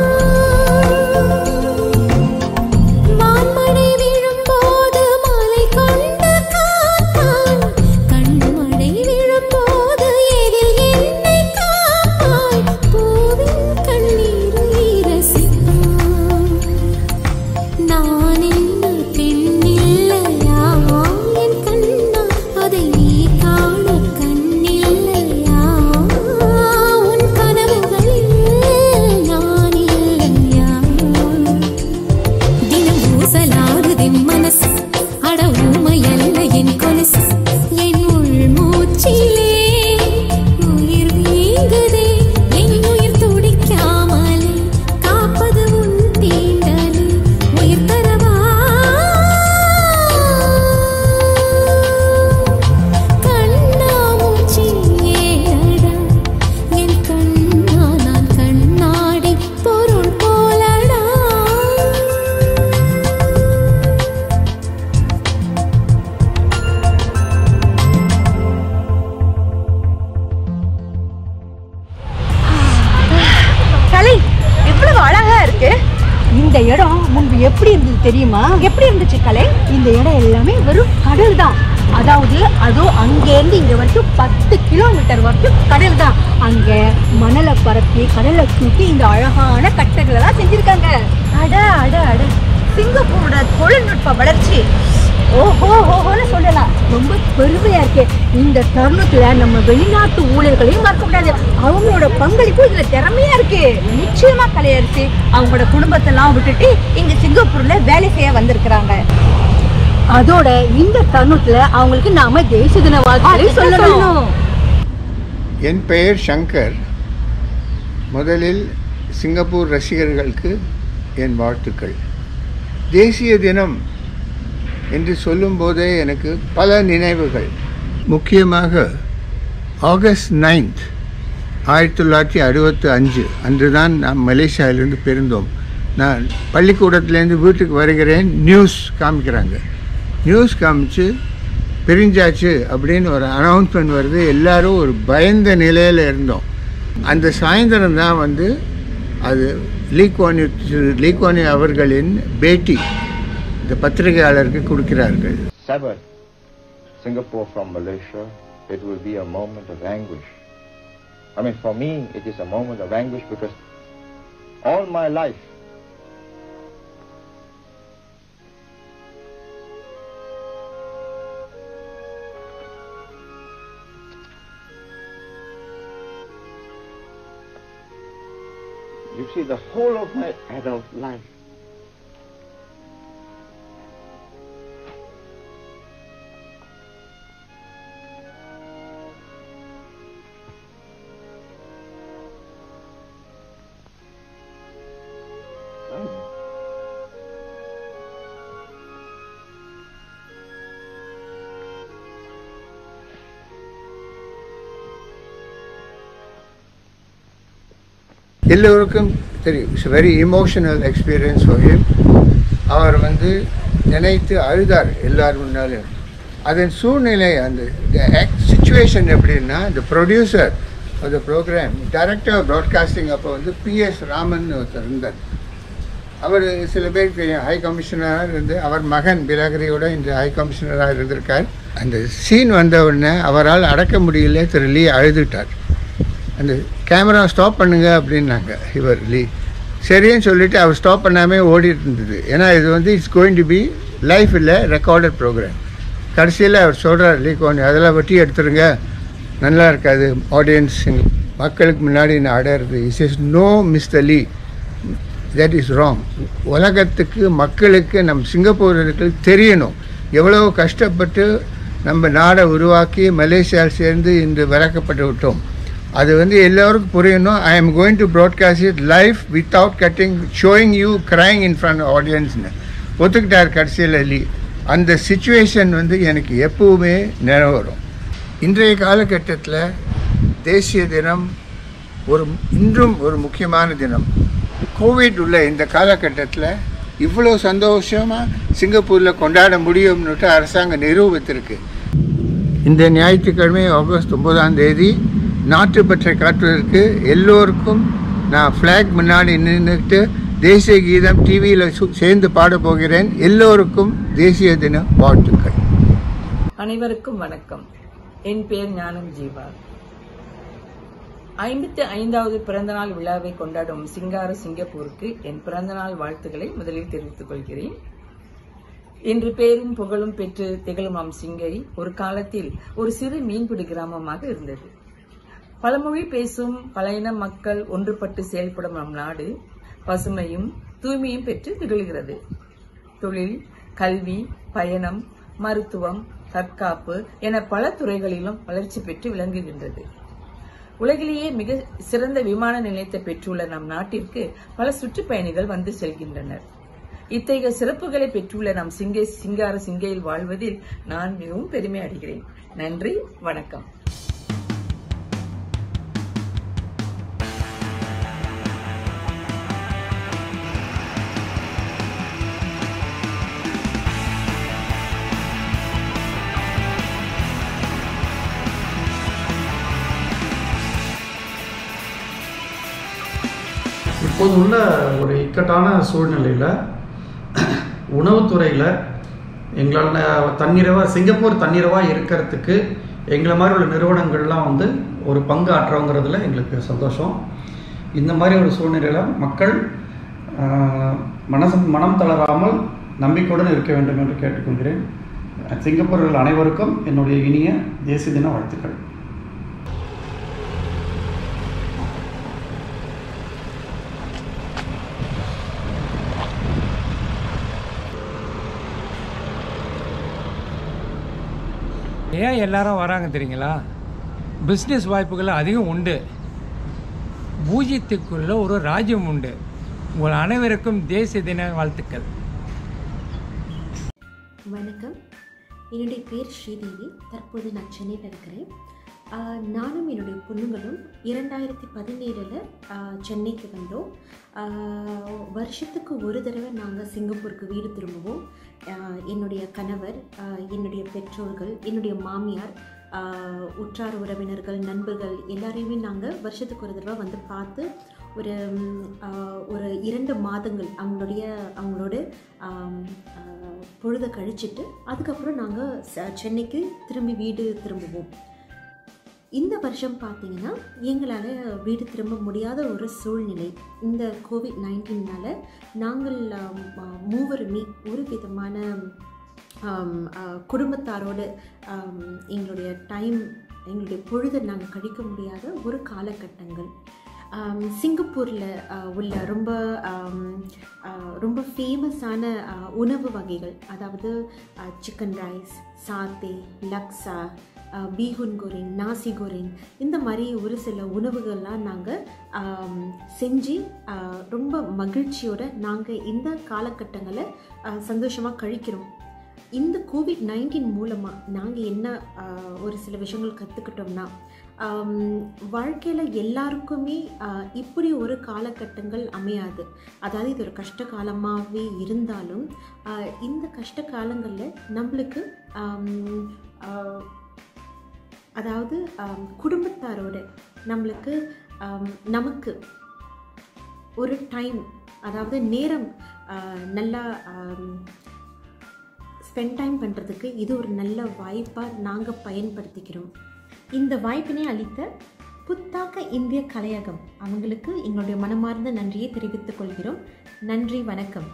வான்மழை விழும்போது மலை கொண்ட காத்தான் கண்மழை விழும்போது எதில் என்னை காப்பாய் பூவின் கண்ணீரை ரசிப்பாய் நான் என்ன பெண்ணில்லையா என் கண்ணா அதை நீ காண கண்ணில்லையா உன் கனவுகளில் நான் இல்லையா தினம் ஊசலாடுது மனசு அட ஊமையல்ல என் கொலுசு என் உள் மூச்சிலே உயிர் வீங்குதே என் உயிர் துடிக்காமலே காப்பது உன் தீண்டலே உயிர் தரவா கண்ணாமூச்சி ஏடா என் கண்ணா நான் கண்ணாடி பொருள் போலடா கலை எவ்வளவு அழகா இருக்கு இந்த இடம் முன்பு எப்படி இருந்தது தெரியுமா எப்படி இருந்துச்சு கலை இந்த இடம் எல்லாமே வெறும் கடல் தான் அதாவது அதோ அங்கேருந்து இங்க வரைக்கும் பத்து கிலோமீட்டர் வரைக்கும் கடல் தான் அங்க மணலை பரப்பி கடலை தூக்கி இந்த அழகான கட்டடங்கள் எல்லாம் செஞ்சிருக்காங்க அட அட அட சிங்கப்பூரோட தொழில்நுட்ப வளர்ச்சி ஓஹோ ஓஹோன்னு சொல்லலாம் ரொம்ப பெருமையா இருக்கு இந்த தருணத்துல நம்ம வெளிநாட்டு ஊழியர்களையும் மறக்க கூடாது அவங்களோட பங்களிப்பு இதுல திறமையா இருக்கு நிச்சயமா கலையரசி அவங்களோட குடும்பத்தெல்லாம் விட்டுட்டு இங்க சிங்கப்பூர்ல வேலை செய்ய வந்திருக்கிறாங்க அதோட இந்த தருணத்துல அவங்களுக்கு நாம தேசிய தின வாழ்த்துக்களை சொல்லணும் என் பெயர் சங்கர் முதலில் சிங்கப்பூர் ரசிகர்களுக்கு என் வாழ்த்துக்கள் தேசிய தினம் என்று சொல்லும்போதே எனக்கு பல நினைவுகள் முக்கியமாக ஆகஸ்ட் நைன்த் ஆயிரத்தி தொள்ளாயிரத்தி அறுபத்தி அஞ்சு அன்று தான் நாம் மலேசியாவிலிருந்து பிறந்தோம் நான் பள்ளிக்கூடத்துலேருந்து வீட்டுக்கு வருகிறேன் நியூஸ் காமிக்கிறாங்க நியூஸ் காமிச்சு பிரிஞ்சாச்சு அப்படின்னு ஒரு அனௌன்ஸ்மெண்ட் வருது எல்லாரும் ஒரு பயந்த நிலையில் இருந்தோம் அந்த சாயந்தரம் தான் வந்து அது லீக்வானி லீக்வானி அவர்களின் பேட்டி இந்த பத்திரிகையாளருக்கு கொடுக்கிறார்கள் sever Singapore from Malaysia, it will be a moment of anguish. I mean, for me, it is a moment of anguish because all my life, you see, the whole of my adult life, எல்லோருக்கும் தெரியும் it's very emotional experience for him அவர் வந்து நினைத்து அழுதார் எல்லார் முன்னாலும் அதன் சூழ்நிலை அந்த சுச்சுவேஷன் எப்படின்னா இந்த ப்ரொடியூசர் அந்த ப்ரோக்ராம் டைரக்டர் ப்ராட்காஸ்டிங் அப்போ வந்து பிஎஸ் ராமன் ஒருத்தர் இருந்தார் அவர் சில பேருக்கு தெரியும் ஹை கமிஷனராக இருந்து அவர் மகன் பிலகரியோட இந்த ஹை கமிஷனராக இருந்திருக்கார் அந்த சீன் வந்த உடனே அவரால் அடக்க முடியல திரு லீ அழுதுட்டார் அந்த கேமரா ஸ்டாப் பண்ணுங்க அப்படின்னாங்க இவர் லீ சரின்னு சொல்லிட்டு அவர் ஸ்டாப் பண்ணாமல் ஓடிட்டு இருந்தது ஏன்னா இது வந்து it's going to be live இல்லை ரெக்கார்டட் ப்ரோக்ராம் கடைசியில் அவர் சொல்கிறார் லீ கோனி அதெல்லாம் வெட்டி எடுத்துருங்க நல்லா இருக்காது ஆடியன்ஸ் மக்களுக்கு முன்னாடி நான் அடையிறது is is no mister Lee that is wrong உலகத்துக்கு மக்களுக்கு நம் சிங்கப்பூரர்களுக்கு தெரியணும் எவ்வளோ கஷ்டப்பட்டு நம்ம நாடை உருவாக்கி மலேசியாவில் சேர்ந்து இன்று விளக்கப்பட்டு விட்டோம் அது வந்து எல்லோருக்கும் புரியணும் I am going to broadcast it live without cutting showing you crying in front ஆடியன்ஸ்னு ஒத்துக்கிட்டார் கடைசியில் லீ அந்த சுச்சுவேஷன் வந்து எனக்கு எப்பவுமே நினைவு வரும் இன்றைய காலகட்டத்தில் தேசிய தினம் ஒரு இன்றும் ஒரு முக்கியமான தினம் கோவிட் உள்ள இந்த காலகட்டத்தில் இவ்வளோ சந்தோஷமாக சிங்கப்பூரில் கொண்டாட முடியும்னுட்டு அரசாங்கம் நிரூபித்திருக்கு இந்த ஞாயிற்றுக்கிழமை ஆகஸ்ட் ஒன்பதாம் தேதி நாட்டுப்பற்றை காட்டுவதற்கு எல்லோருக்கும் நான் ஃப்ளாக் முன்னாடி நின்றுட்டு தேசிய கீதம் டிவியில் சேர்ந்து பாடப் போகிறேன் எல்லோருக்கும் தேசிய தின வாழ்த்துக்கள் அனைவருக்கும் வணக்கம் என் பெயர் ஞானம் ஜீவா ஐம்பத்தி ஐந்தாவது பிறந்தநாள் விழாவை கொண்டாடும் சிங்கார சிங்கப்பூருக்கு என் பிறந்தநாள் வாழ்த்துக்களை முதலில் தெரிவித்துக் கொள்கிறேன் இன்று பேரும் புகழும் பெற்று திகழும் நம் சிங்கை ஒரு காலத்தில் ஒரு சிறு மீன்பிடி கிராமமாக இருந்தது பலமொழி பேசும் பல இன மக்கள் ஒன்றுபட்டு செயல்படும் நம் நாடு பசுமையும் தூய்மையும் பெற்று திகழ்கிறது தொழில் கல்வி பயணம் மருத்துவம் தற்காப்பு என பல துறைகளிலும் வளர்ச்சி பெற்று விளங்குகின்றது உலகிலேயே மிக சிறந்த விமான நிலையத்தை பெற்றுள்ள நம் நாட்டிற்கு பல சுற்றுப்பயணிகள் வந்து செல்கின்றனர் இத்தகைய சிறப்புகளை பெற்றுள்ள நம் சிங்கை சிங்கார சிங்கையில் வாழ்வதில் நான் மிகவும் பெருமை அடைகிறேன் நன்றி வணக்கம் இப்போது உள்ள ஒரு இக்கட்டான சூழ்நிலையில் உணவுத்துறையில் எங்களால் தன்னிறைவாக சிங்கப்பூர் தன்னிறைவாக இருக்கிறதுக்கு எங்களை மாதிரி உள்ள நிறுவனங்கள்லாம் வந்து ஒரு பங்கு ஆற்றுறோங்கிறதுல எங்களுக்கு சந்தோஷம் இந்த மாதிரி ஒரு சூழ்நிலையில் மக்கள் ஆஹ், மனசு மனம் தளராமல் நம்பிக்கையுடன் இருக்க வேண்டும் என்று கேட்டுக்கொள்கிறேன் சிங்கப்பூர்கள் அனைவருக்கும் என்னுடைய இனிய தேசிய தின வாழ்த்துக்கள் ஏன் எல்லாரும் வராங்க தெரியுங்களா பிஸ்னஸ் வாய்ப்புகள் அதிகம் உண்டு பூஜ்யத்துக்குள்ள ஒரு ராஜ்யம் உண்டு உங்கள் அனைவருக்கும் தேசிய தின வாழ்த்துக்கள் வணக்கம் என்னுடைய பேர் ஸ்ரீதேவி தற்போது நான் சென்னையில் இருக்கிறேன் ஆஹ் நானும் என்னுடைய பொண்ணுங்களும் இரண்டாயிரத்தி பதினேழில் சென்னைக்கு வந்தோம் ஆஹ் வருஷத்துக்கு ஒரு தடவை நாங்கள் சிங்கப்பூருக்கு வீடு திரும்புவோம் ஆஹ் என்னுடைய கணவர் ஆஹ் என்னுடைய பெற்றோர்கள் என்னுடைய மாமியார் ஆஹ் உற்றார் உறவினர்கள் நண்பர்கள் எல்லாரையுமே நாங்கள் வருஷத்துக்கு ஒரு தடவை வந்து பார்த்து ஒரு ம், ஆஹ் ஒரு இரண்டு மாதங்கள் அவங்களுடைய அவங்களோட ஆம், ஆஹ் பொழுதை கழிச்சிட்டு அதுக்கப்புறம் நாங்கள் சென்னைக்கு திரும்பி வீடு திரும்புவோம் இந்த வருஷம் பார்த்தீங்கன்னா எங்களால் வீடு திரும்ப முடியாத ஒரு சூழ்நிலை இந்த கோவிட் நைன்டீனால் நாங்கள் ஆம், ஆ, மூவருமே ஒரு விதமான ஆம், ஆ, குடும்பத்தாரோடு ஆம், எங்களுடைய டைம் எங்களுடைய பொழுதை நாங்கள் கழிக்க முடியாத ஒரு காலகட்டங்கள் ஆம், சிங்கப்பூரில் ஆ, உள்ள ரொம்ப ஆம், ஆ, ரொம்ப ஃபேமஸான ஆ, உணவு வகைகள் அதாவது சிக்கன் ரைஸ் சாத்தே லக்ஸா பீகுன் கோரிங் நாசி கோரிங் இந்த மாதிரி ஒரு சில உணவுகள்லாம் நாங்கள் செஞ்சு ஆ, ரொம்ப மகிழ்ச்சியோட நாங்கள் இந்த காலகட்டங்களை சந்தோஷமாக கழிக்கிறோம் இந்த கோவிட் நைன்டீன் மூலமாக நாங்கள் என்ன ஆ, ஒரு சில விஷயங்கள் கற்றுக்கிட்டோம்னா வாழ்க்கையில் எல்லாருக்குமே ஆ, இப்படி ஒரு காலகட்டங்கள் அமையாது அதாவது இது ஒரு கஷ்ட காலமாகவே இருந்தாலும் ஆ, இந்த கஷ்ட காலங்களில் நம்மளுக்கு ஆம், ஆ, அதாவது ஆம், குடும்பத்தாரோட நம்மளுக்கு ஆம், நமக்கு ஒரு டைம் அதாவது நேரம் ஆ, நல்லா ஸ்பெண்ட் டைம் பண்ணுறதுக்கு இது ஒரு நல்ல வாய்ப்பாக நாங்கள் பயன்படுத்திக்கிறோம் இந்த வாய்ப்பினை அளித்த புத்தாக்க இந்திய கலையகம் அவங்களுக்கு எங்களுடைய மனமார்ந்த நன்றியை தெரிவித்துக் கொள்கிறோம் நன்றி வணக்கம்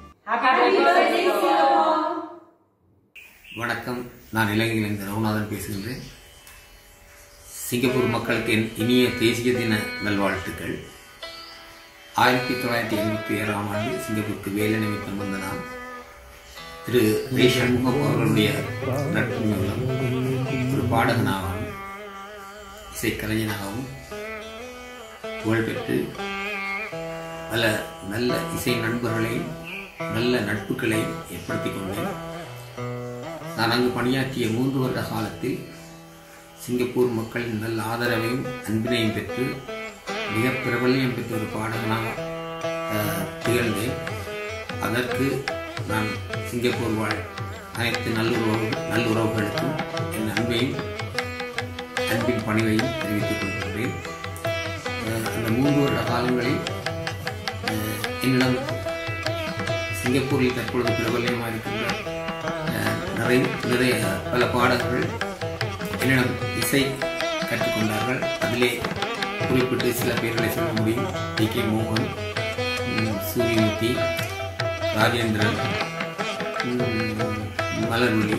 வணக்கம் நான் இலங்கையிலிருந்து ரகுநாதன் பேசுகின்றேன் சிங்கப்பூர் மக்களுக்கு என் இனிய தேசிய தின நல்வாழ்த்துக்கள் ஆயிரத்தி தொள்ளாயிரத்தி எண்பத்தி ஏழாம் ஆண்டு சிங்கப்பூருக்கு வேலை நிமித்தம் வந்த நான் திரு ரே சண்முகம் அவர்களுடைய நட்பு மூலம் ஒரு பாடகனாகவும் இசைக்கலைஞனாகவும் புகழ்பெற்று பல நல்ல இசை நண்பர்களையும் நல்ல நட்புகளை ஏற்படுத்தி கொண்டேன் நான் அங்கு பணியாற்றிய மூன்று வருட காலத்தில் சிங்கப்பூர் மக்களின் நல்ல ஆதரவையும் அன்பினையும் பெற்று மிக பிரபல்யம் பெற்ற ஒரு பாடகனாக அஹ், திகழ்ந்தேன் அதற்கு நான் சிங்கப்பூர் வாழ் அனைத்து நல்லுறவு நல்லுறவுகளுக்கும் என் அன்பையும் அன்பின் பணிவையும் தெரிவித்துக் கொள்கிறேன் கொண்டிருக்கின்றேன் அஹ், அந்த மூன்று வருட காலங்களில் அஹ், என்னிடம் சிங்கப்பூரில் தற்பொழுது பிரபல்யமாக இருக்கின்ற அஹ், நிறைய நிறைய பல பாடகர்கள் என்னிடம் இசை கற்றுக்கொண்டார்கள் அதிலே குறிப்பிட்டு சில பேர்களை சொல்ல முடியும் டி கே மோகன் ம், சூரியமூர்த்தி ராஜேந்திரன் ம், மலர்விழி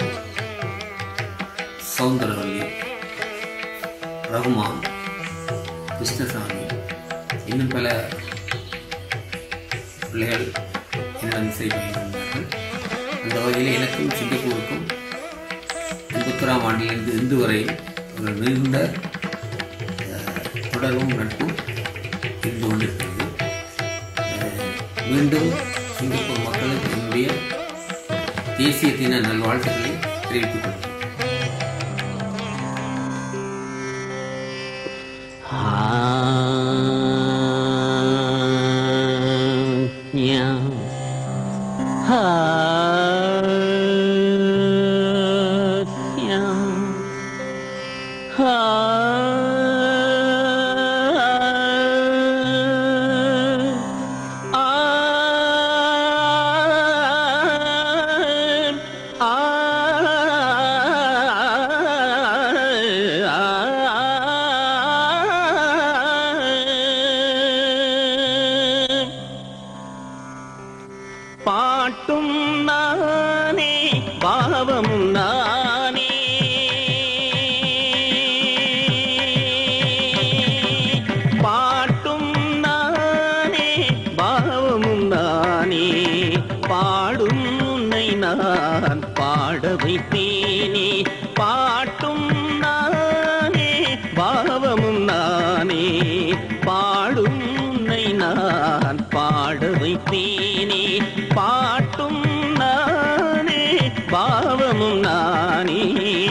சௌந்தரவல்லி ரகுமான் கிருஷ்ணசாமி இன்னும் பல பிள்ளைகள் என்னிடம் இசை பயின்றிருந்தார்கள் அந்த வகையில் எனக்கும் சிங்கப்பூருக்கும் எண்பத்தொராம் ஆண்டிலிருந்து இன்று வரை ஒரு நீண்ட அஹ், தொடர்பும் நட்பும் இருந்து கொண்டிருக்கிறது அஹ், மீண்டும் சிங்கப்பூர் மக்களுக்கு என்னுடைய தேசிய தின நல்வாழ்த்துக்களை தெரிவித்துக் கொள்கிறேன் பாட்டும் நானே பாவமும் நானே பாட்டும் நானே பாவமும் நானே பாடும் உன்னை நான் பாட வைத்தேனே பாட்டும் நானே பாவமும் நானே பாடும் உன்னை நான் பாட வைத்தேனே பாட்டும் நானே பாவமும் நானே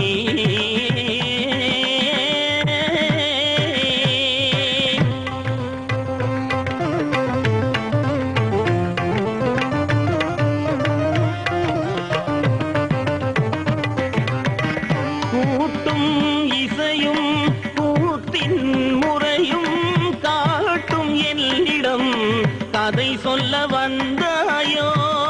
கூட்டும் இசையும் கூத்தின் முறையும் காட்டும் என்னிடம் கதை சொல்ல வந்தாயோ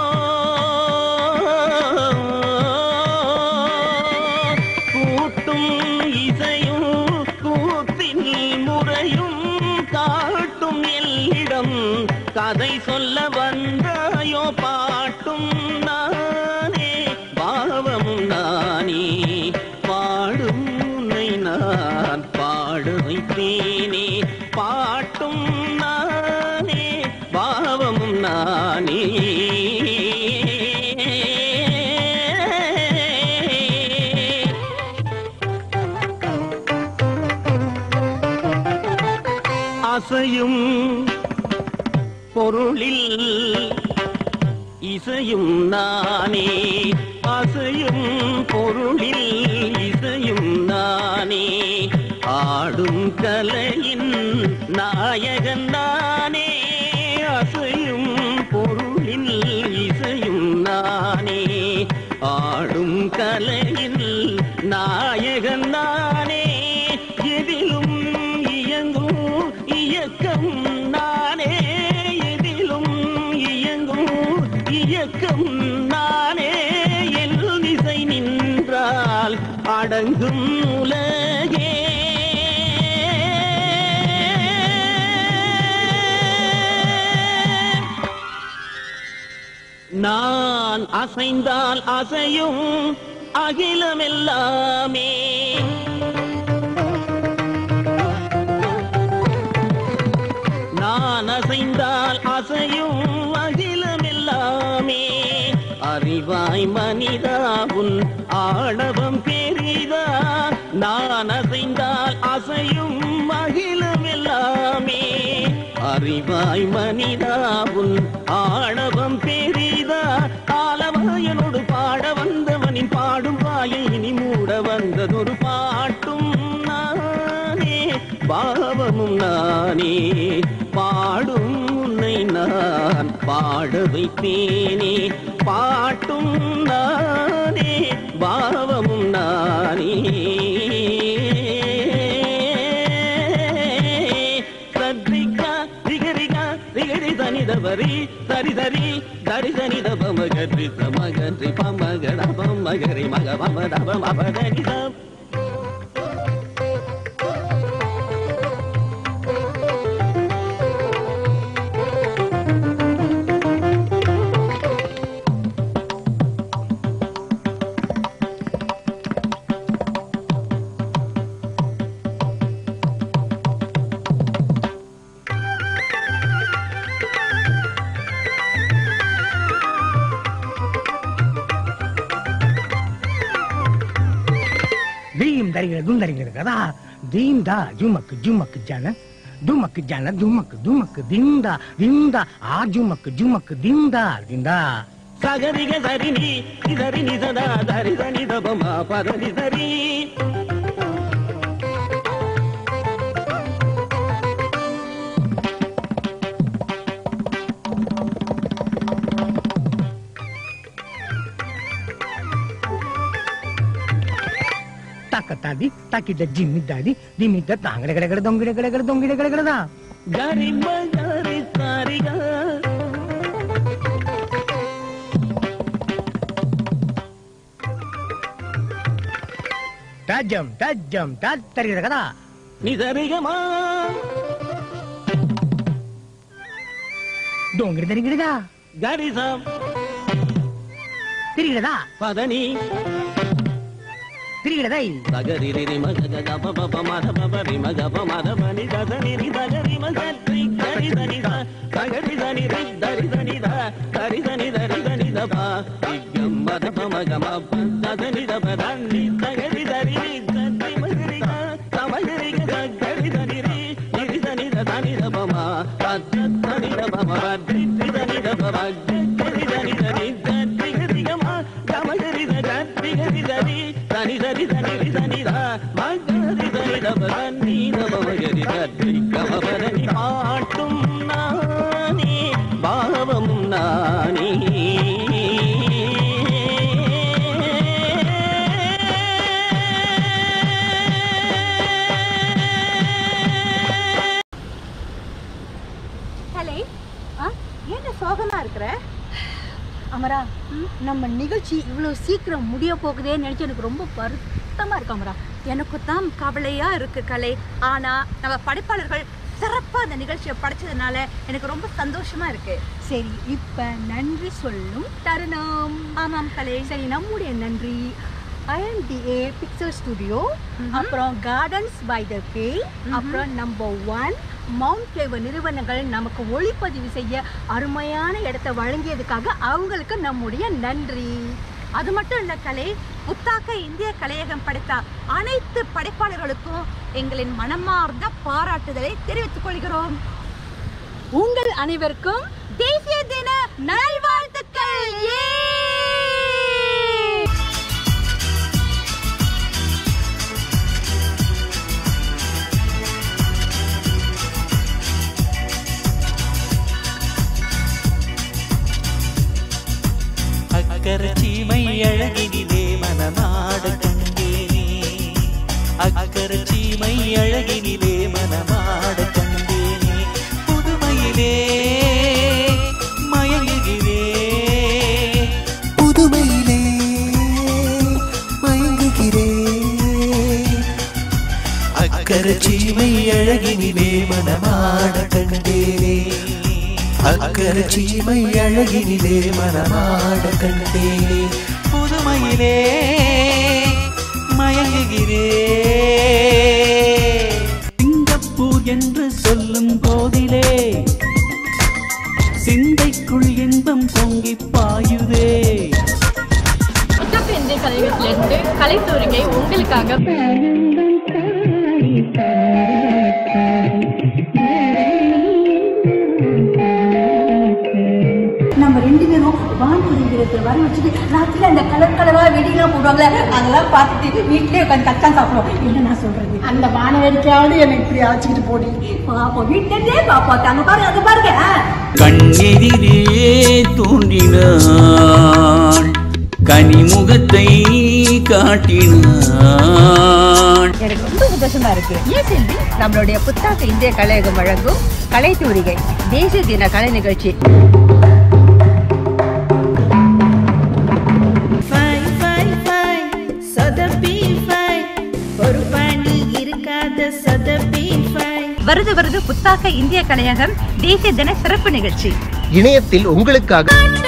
கூட்டும் இசையும் கூத்தின் முறையும் காட்டும் என்னிடம் கதை சொல்ல வந்தாயோ பாட்டும் நானே பாவமும் நானே பாடும் உன்னை நான் பாட வைத்தேனே பாட்டும் நானே பாவமும் நானே அசையும் பொருளில் இசையும் நானே அசையும் பொருளில் இசையும் நானே ஆடும் கலையின் நாயகன் நானே அசையும் பொருளில் இசையும் நானே ஆடும் கலையின் நாயகன் நானே எதிலும் இயங்கும் இயக்கம் நானே எதிலும் இயங்கும் இயக்கம் நானே எல் திசை நின்றால் அடங்கும் உலகே நான் அசைந்தால் அசையும் அகிலமெல்லாமே நான் அசைந்தால் அசையும் அகிலமெல்லாமே அறிவாய் மனிதா உன் ஆணவம் பெரிதா நான் அசைந்தால் அசையும் அகிலமெல்லாமே அறிவாய் மனிதா உன் ஆணவம் பெரிதா ஆலவாயனோடு பாட வந்தவனின் பாடும் வாயை இனி மூட வந்ததொரு பாட்டும் நானே பாவமும் நானே பாடும் உன்னை நான் பாட வைத்தேனே பாட்டும் நானே பாவமும் நானே தவரி சரி சரி தரி சனி தப மகரி சமகரி பமகட பமகரி மக பம தப மபதனி தம் தீம் தரிகிறது தரிகிறது కదా தீம் தா ஜுமக்கு ஜுமக்கு ஜன துமக்கு ஜன துமக்கு துமக்கு திந்தா திந்தா ஆ ஜுமக்கு ஜுமக்கு திந்தா திந்தா சகரிக சரினி இதரி நிததா தரி சனி தபமா பதனி சரி தக்க தாதி தக்கிட்ட ஜிம்மி தாதி திமிட்ட தாங்கட கட கட தொங்கிட கட கட தொங்கிட கட கடதா கரி மகரி சாரிகா தஜம் தஜம் தரிகிறது కదా நிதரிகமா దొంగిడి తరిగిడదా గరిసం తిరిగిడదా పదని తిరిగిడదై సగరి రి మగ గ గ ప ప మధ ప ప రి మగ ప మధ ప ని ద ద ని రి ద గ రి మ గ రి గరి ద ని ద సగరి ద ని రి ద రి ద ని ద సరి ద ని ద రి ద ని ద ప రి గ మ ద ప మ గ మ ప ద ద ని ద ప ద ని ద గ రి ద రి రి ద రి మ గ రి గ స మ గ రి గ ద గ రి ద ని రి ని రి ద ని ద ద ని ద ప మ ద ద ద ని ద ప మ ర రి రి ద ని ద ప మ గ రి ద ని ద ని ద రి గ రి గ మ గ మ గ రి ద గ రి గ రి ద రి ద ని ద రి ద ని రి ద ని ద మ గ రి ద ని ద ప ద ని ద ప మ గ రి ద రి గ మ ప ద ని பாட்டும் நானே பாவம் நானே கலை ஆ ஏன் சோகமா இருக்கிற அமரா நம்ம நிகழ்ச்சி இவ்வளவு சீக்கிரம் முடிய போகுதேன்னு நினைச்சு எனக்கு ரொம்ப வருத்தமா இருக்கு அமரா எனக்கு தான் கவலையா இருக்கு கலை ஆனா நம்ம படைப்பாளர்கள் சிறப்பா அந்த நிகழ்ச்சியை படைச்சதுனால எனக்கு ரொம்ப சந்தோஷமா இருக்கு சரி இப்ப நன்றி சொல்லும் தருணம் ஆமாம் கலை சரி நம்முடைய நன்றி ஐஎன்டிஏ பிக்சர் ஸ்டுடியோ அப்புறம் கார்டன்ஸ் பை த பே அப்புறம் நம்பர் ஒன் மவுண்ட் ஃபிளேவர் நிறுவனங்கள் நமக்கு ஒளிப்பதிவு செய்ய அருமையான இடத்தை வழங்கியதுக்காக அவங்களுக்கு நம்முடைய நன்றி அது மட்டும் இல்ல கலை புத்தாக்க இந்திய கலையகம் படைத்த அனைத்து படைப்பாளர்களுக்கும் எங்களின் மனமார்ந்த பாராட்டுதலை தெரிவித்துக் கொள்கிறோம் உங்கள் அனைவருக்கும் தேசிய தின நல்வாழ்த்துக்கள் ஏ அக்கர சீமை அழகினிலே மனநாட கண்டேனே அக்கர சீமை அழகினிலே மனநாட கண்டேனே புதுமையிலே மயங்குகிறே புதுமையிலே மயங்குகிறே அக்கர சீமை அழகினிலே மனநாட கண்டேனே அக்கர சீமை அழகினிலே மனநாட கண்டேனே புதுமையிலே மயங்குகிறே சிங்கப்பூர் என்று சொல்லும் போதிலே சிந்தைக்குள் இன்பம் பொங்கி பாயுதே புத்தக இந்திய கலைஞர்களிருந்து கலைத்தூரிகை உங்களுக்காக நம்ம ரெண்டு பேரும் வான்குடி வீரத்தில் வர வச்சுட்டு ராத்திரி அந்த கலர் கலரா வெடிலாம் போடுவாங்கல்ல அதெல்லாம் பார்த்துட்டு வீட்லயே உட்காந்து கத்தான் சாப்பிடுவோம் என்ன நான் சொல்றது அந்த வான வேடிக்கையாவது எனக்கு இப்படி அழைச்சிக்கிட்டு போடி பாப்போம் வீட்டிலே பாப்போம் அங்க பாருங்க அங்க பாருங்க ஆ. கண்ணெதிரே தோன்றினாள் கனிமுகத்தை காட்டினாள் எனக்கு ரொம்ப சந்தோஷமா இருக்கு ஏன் செல்வி நம்மளுடைய புத்தாக்க இந்திய கலையகம் வழங்கும் கலை தூரிகை தேசிய தின கலை நிகழ்ச்சி ஃபைன் ஃபைன் ஃபைன் சொதப்பி ஃபைன் ஒரு பாண்டி இருக்காத சொதப்பி ஃபைன் வருது வருது புத்தாக்க இந்திய கலையகம் தேசிய தின சிறப்பு நிகழ்ச்சி இணையத்தில் உங்களுக்காக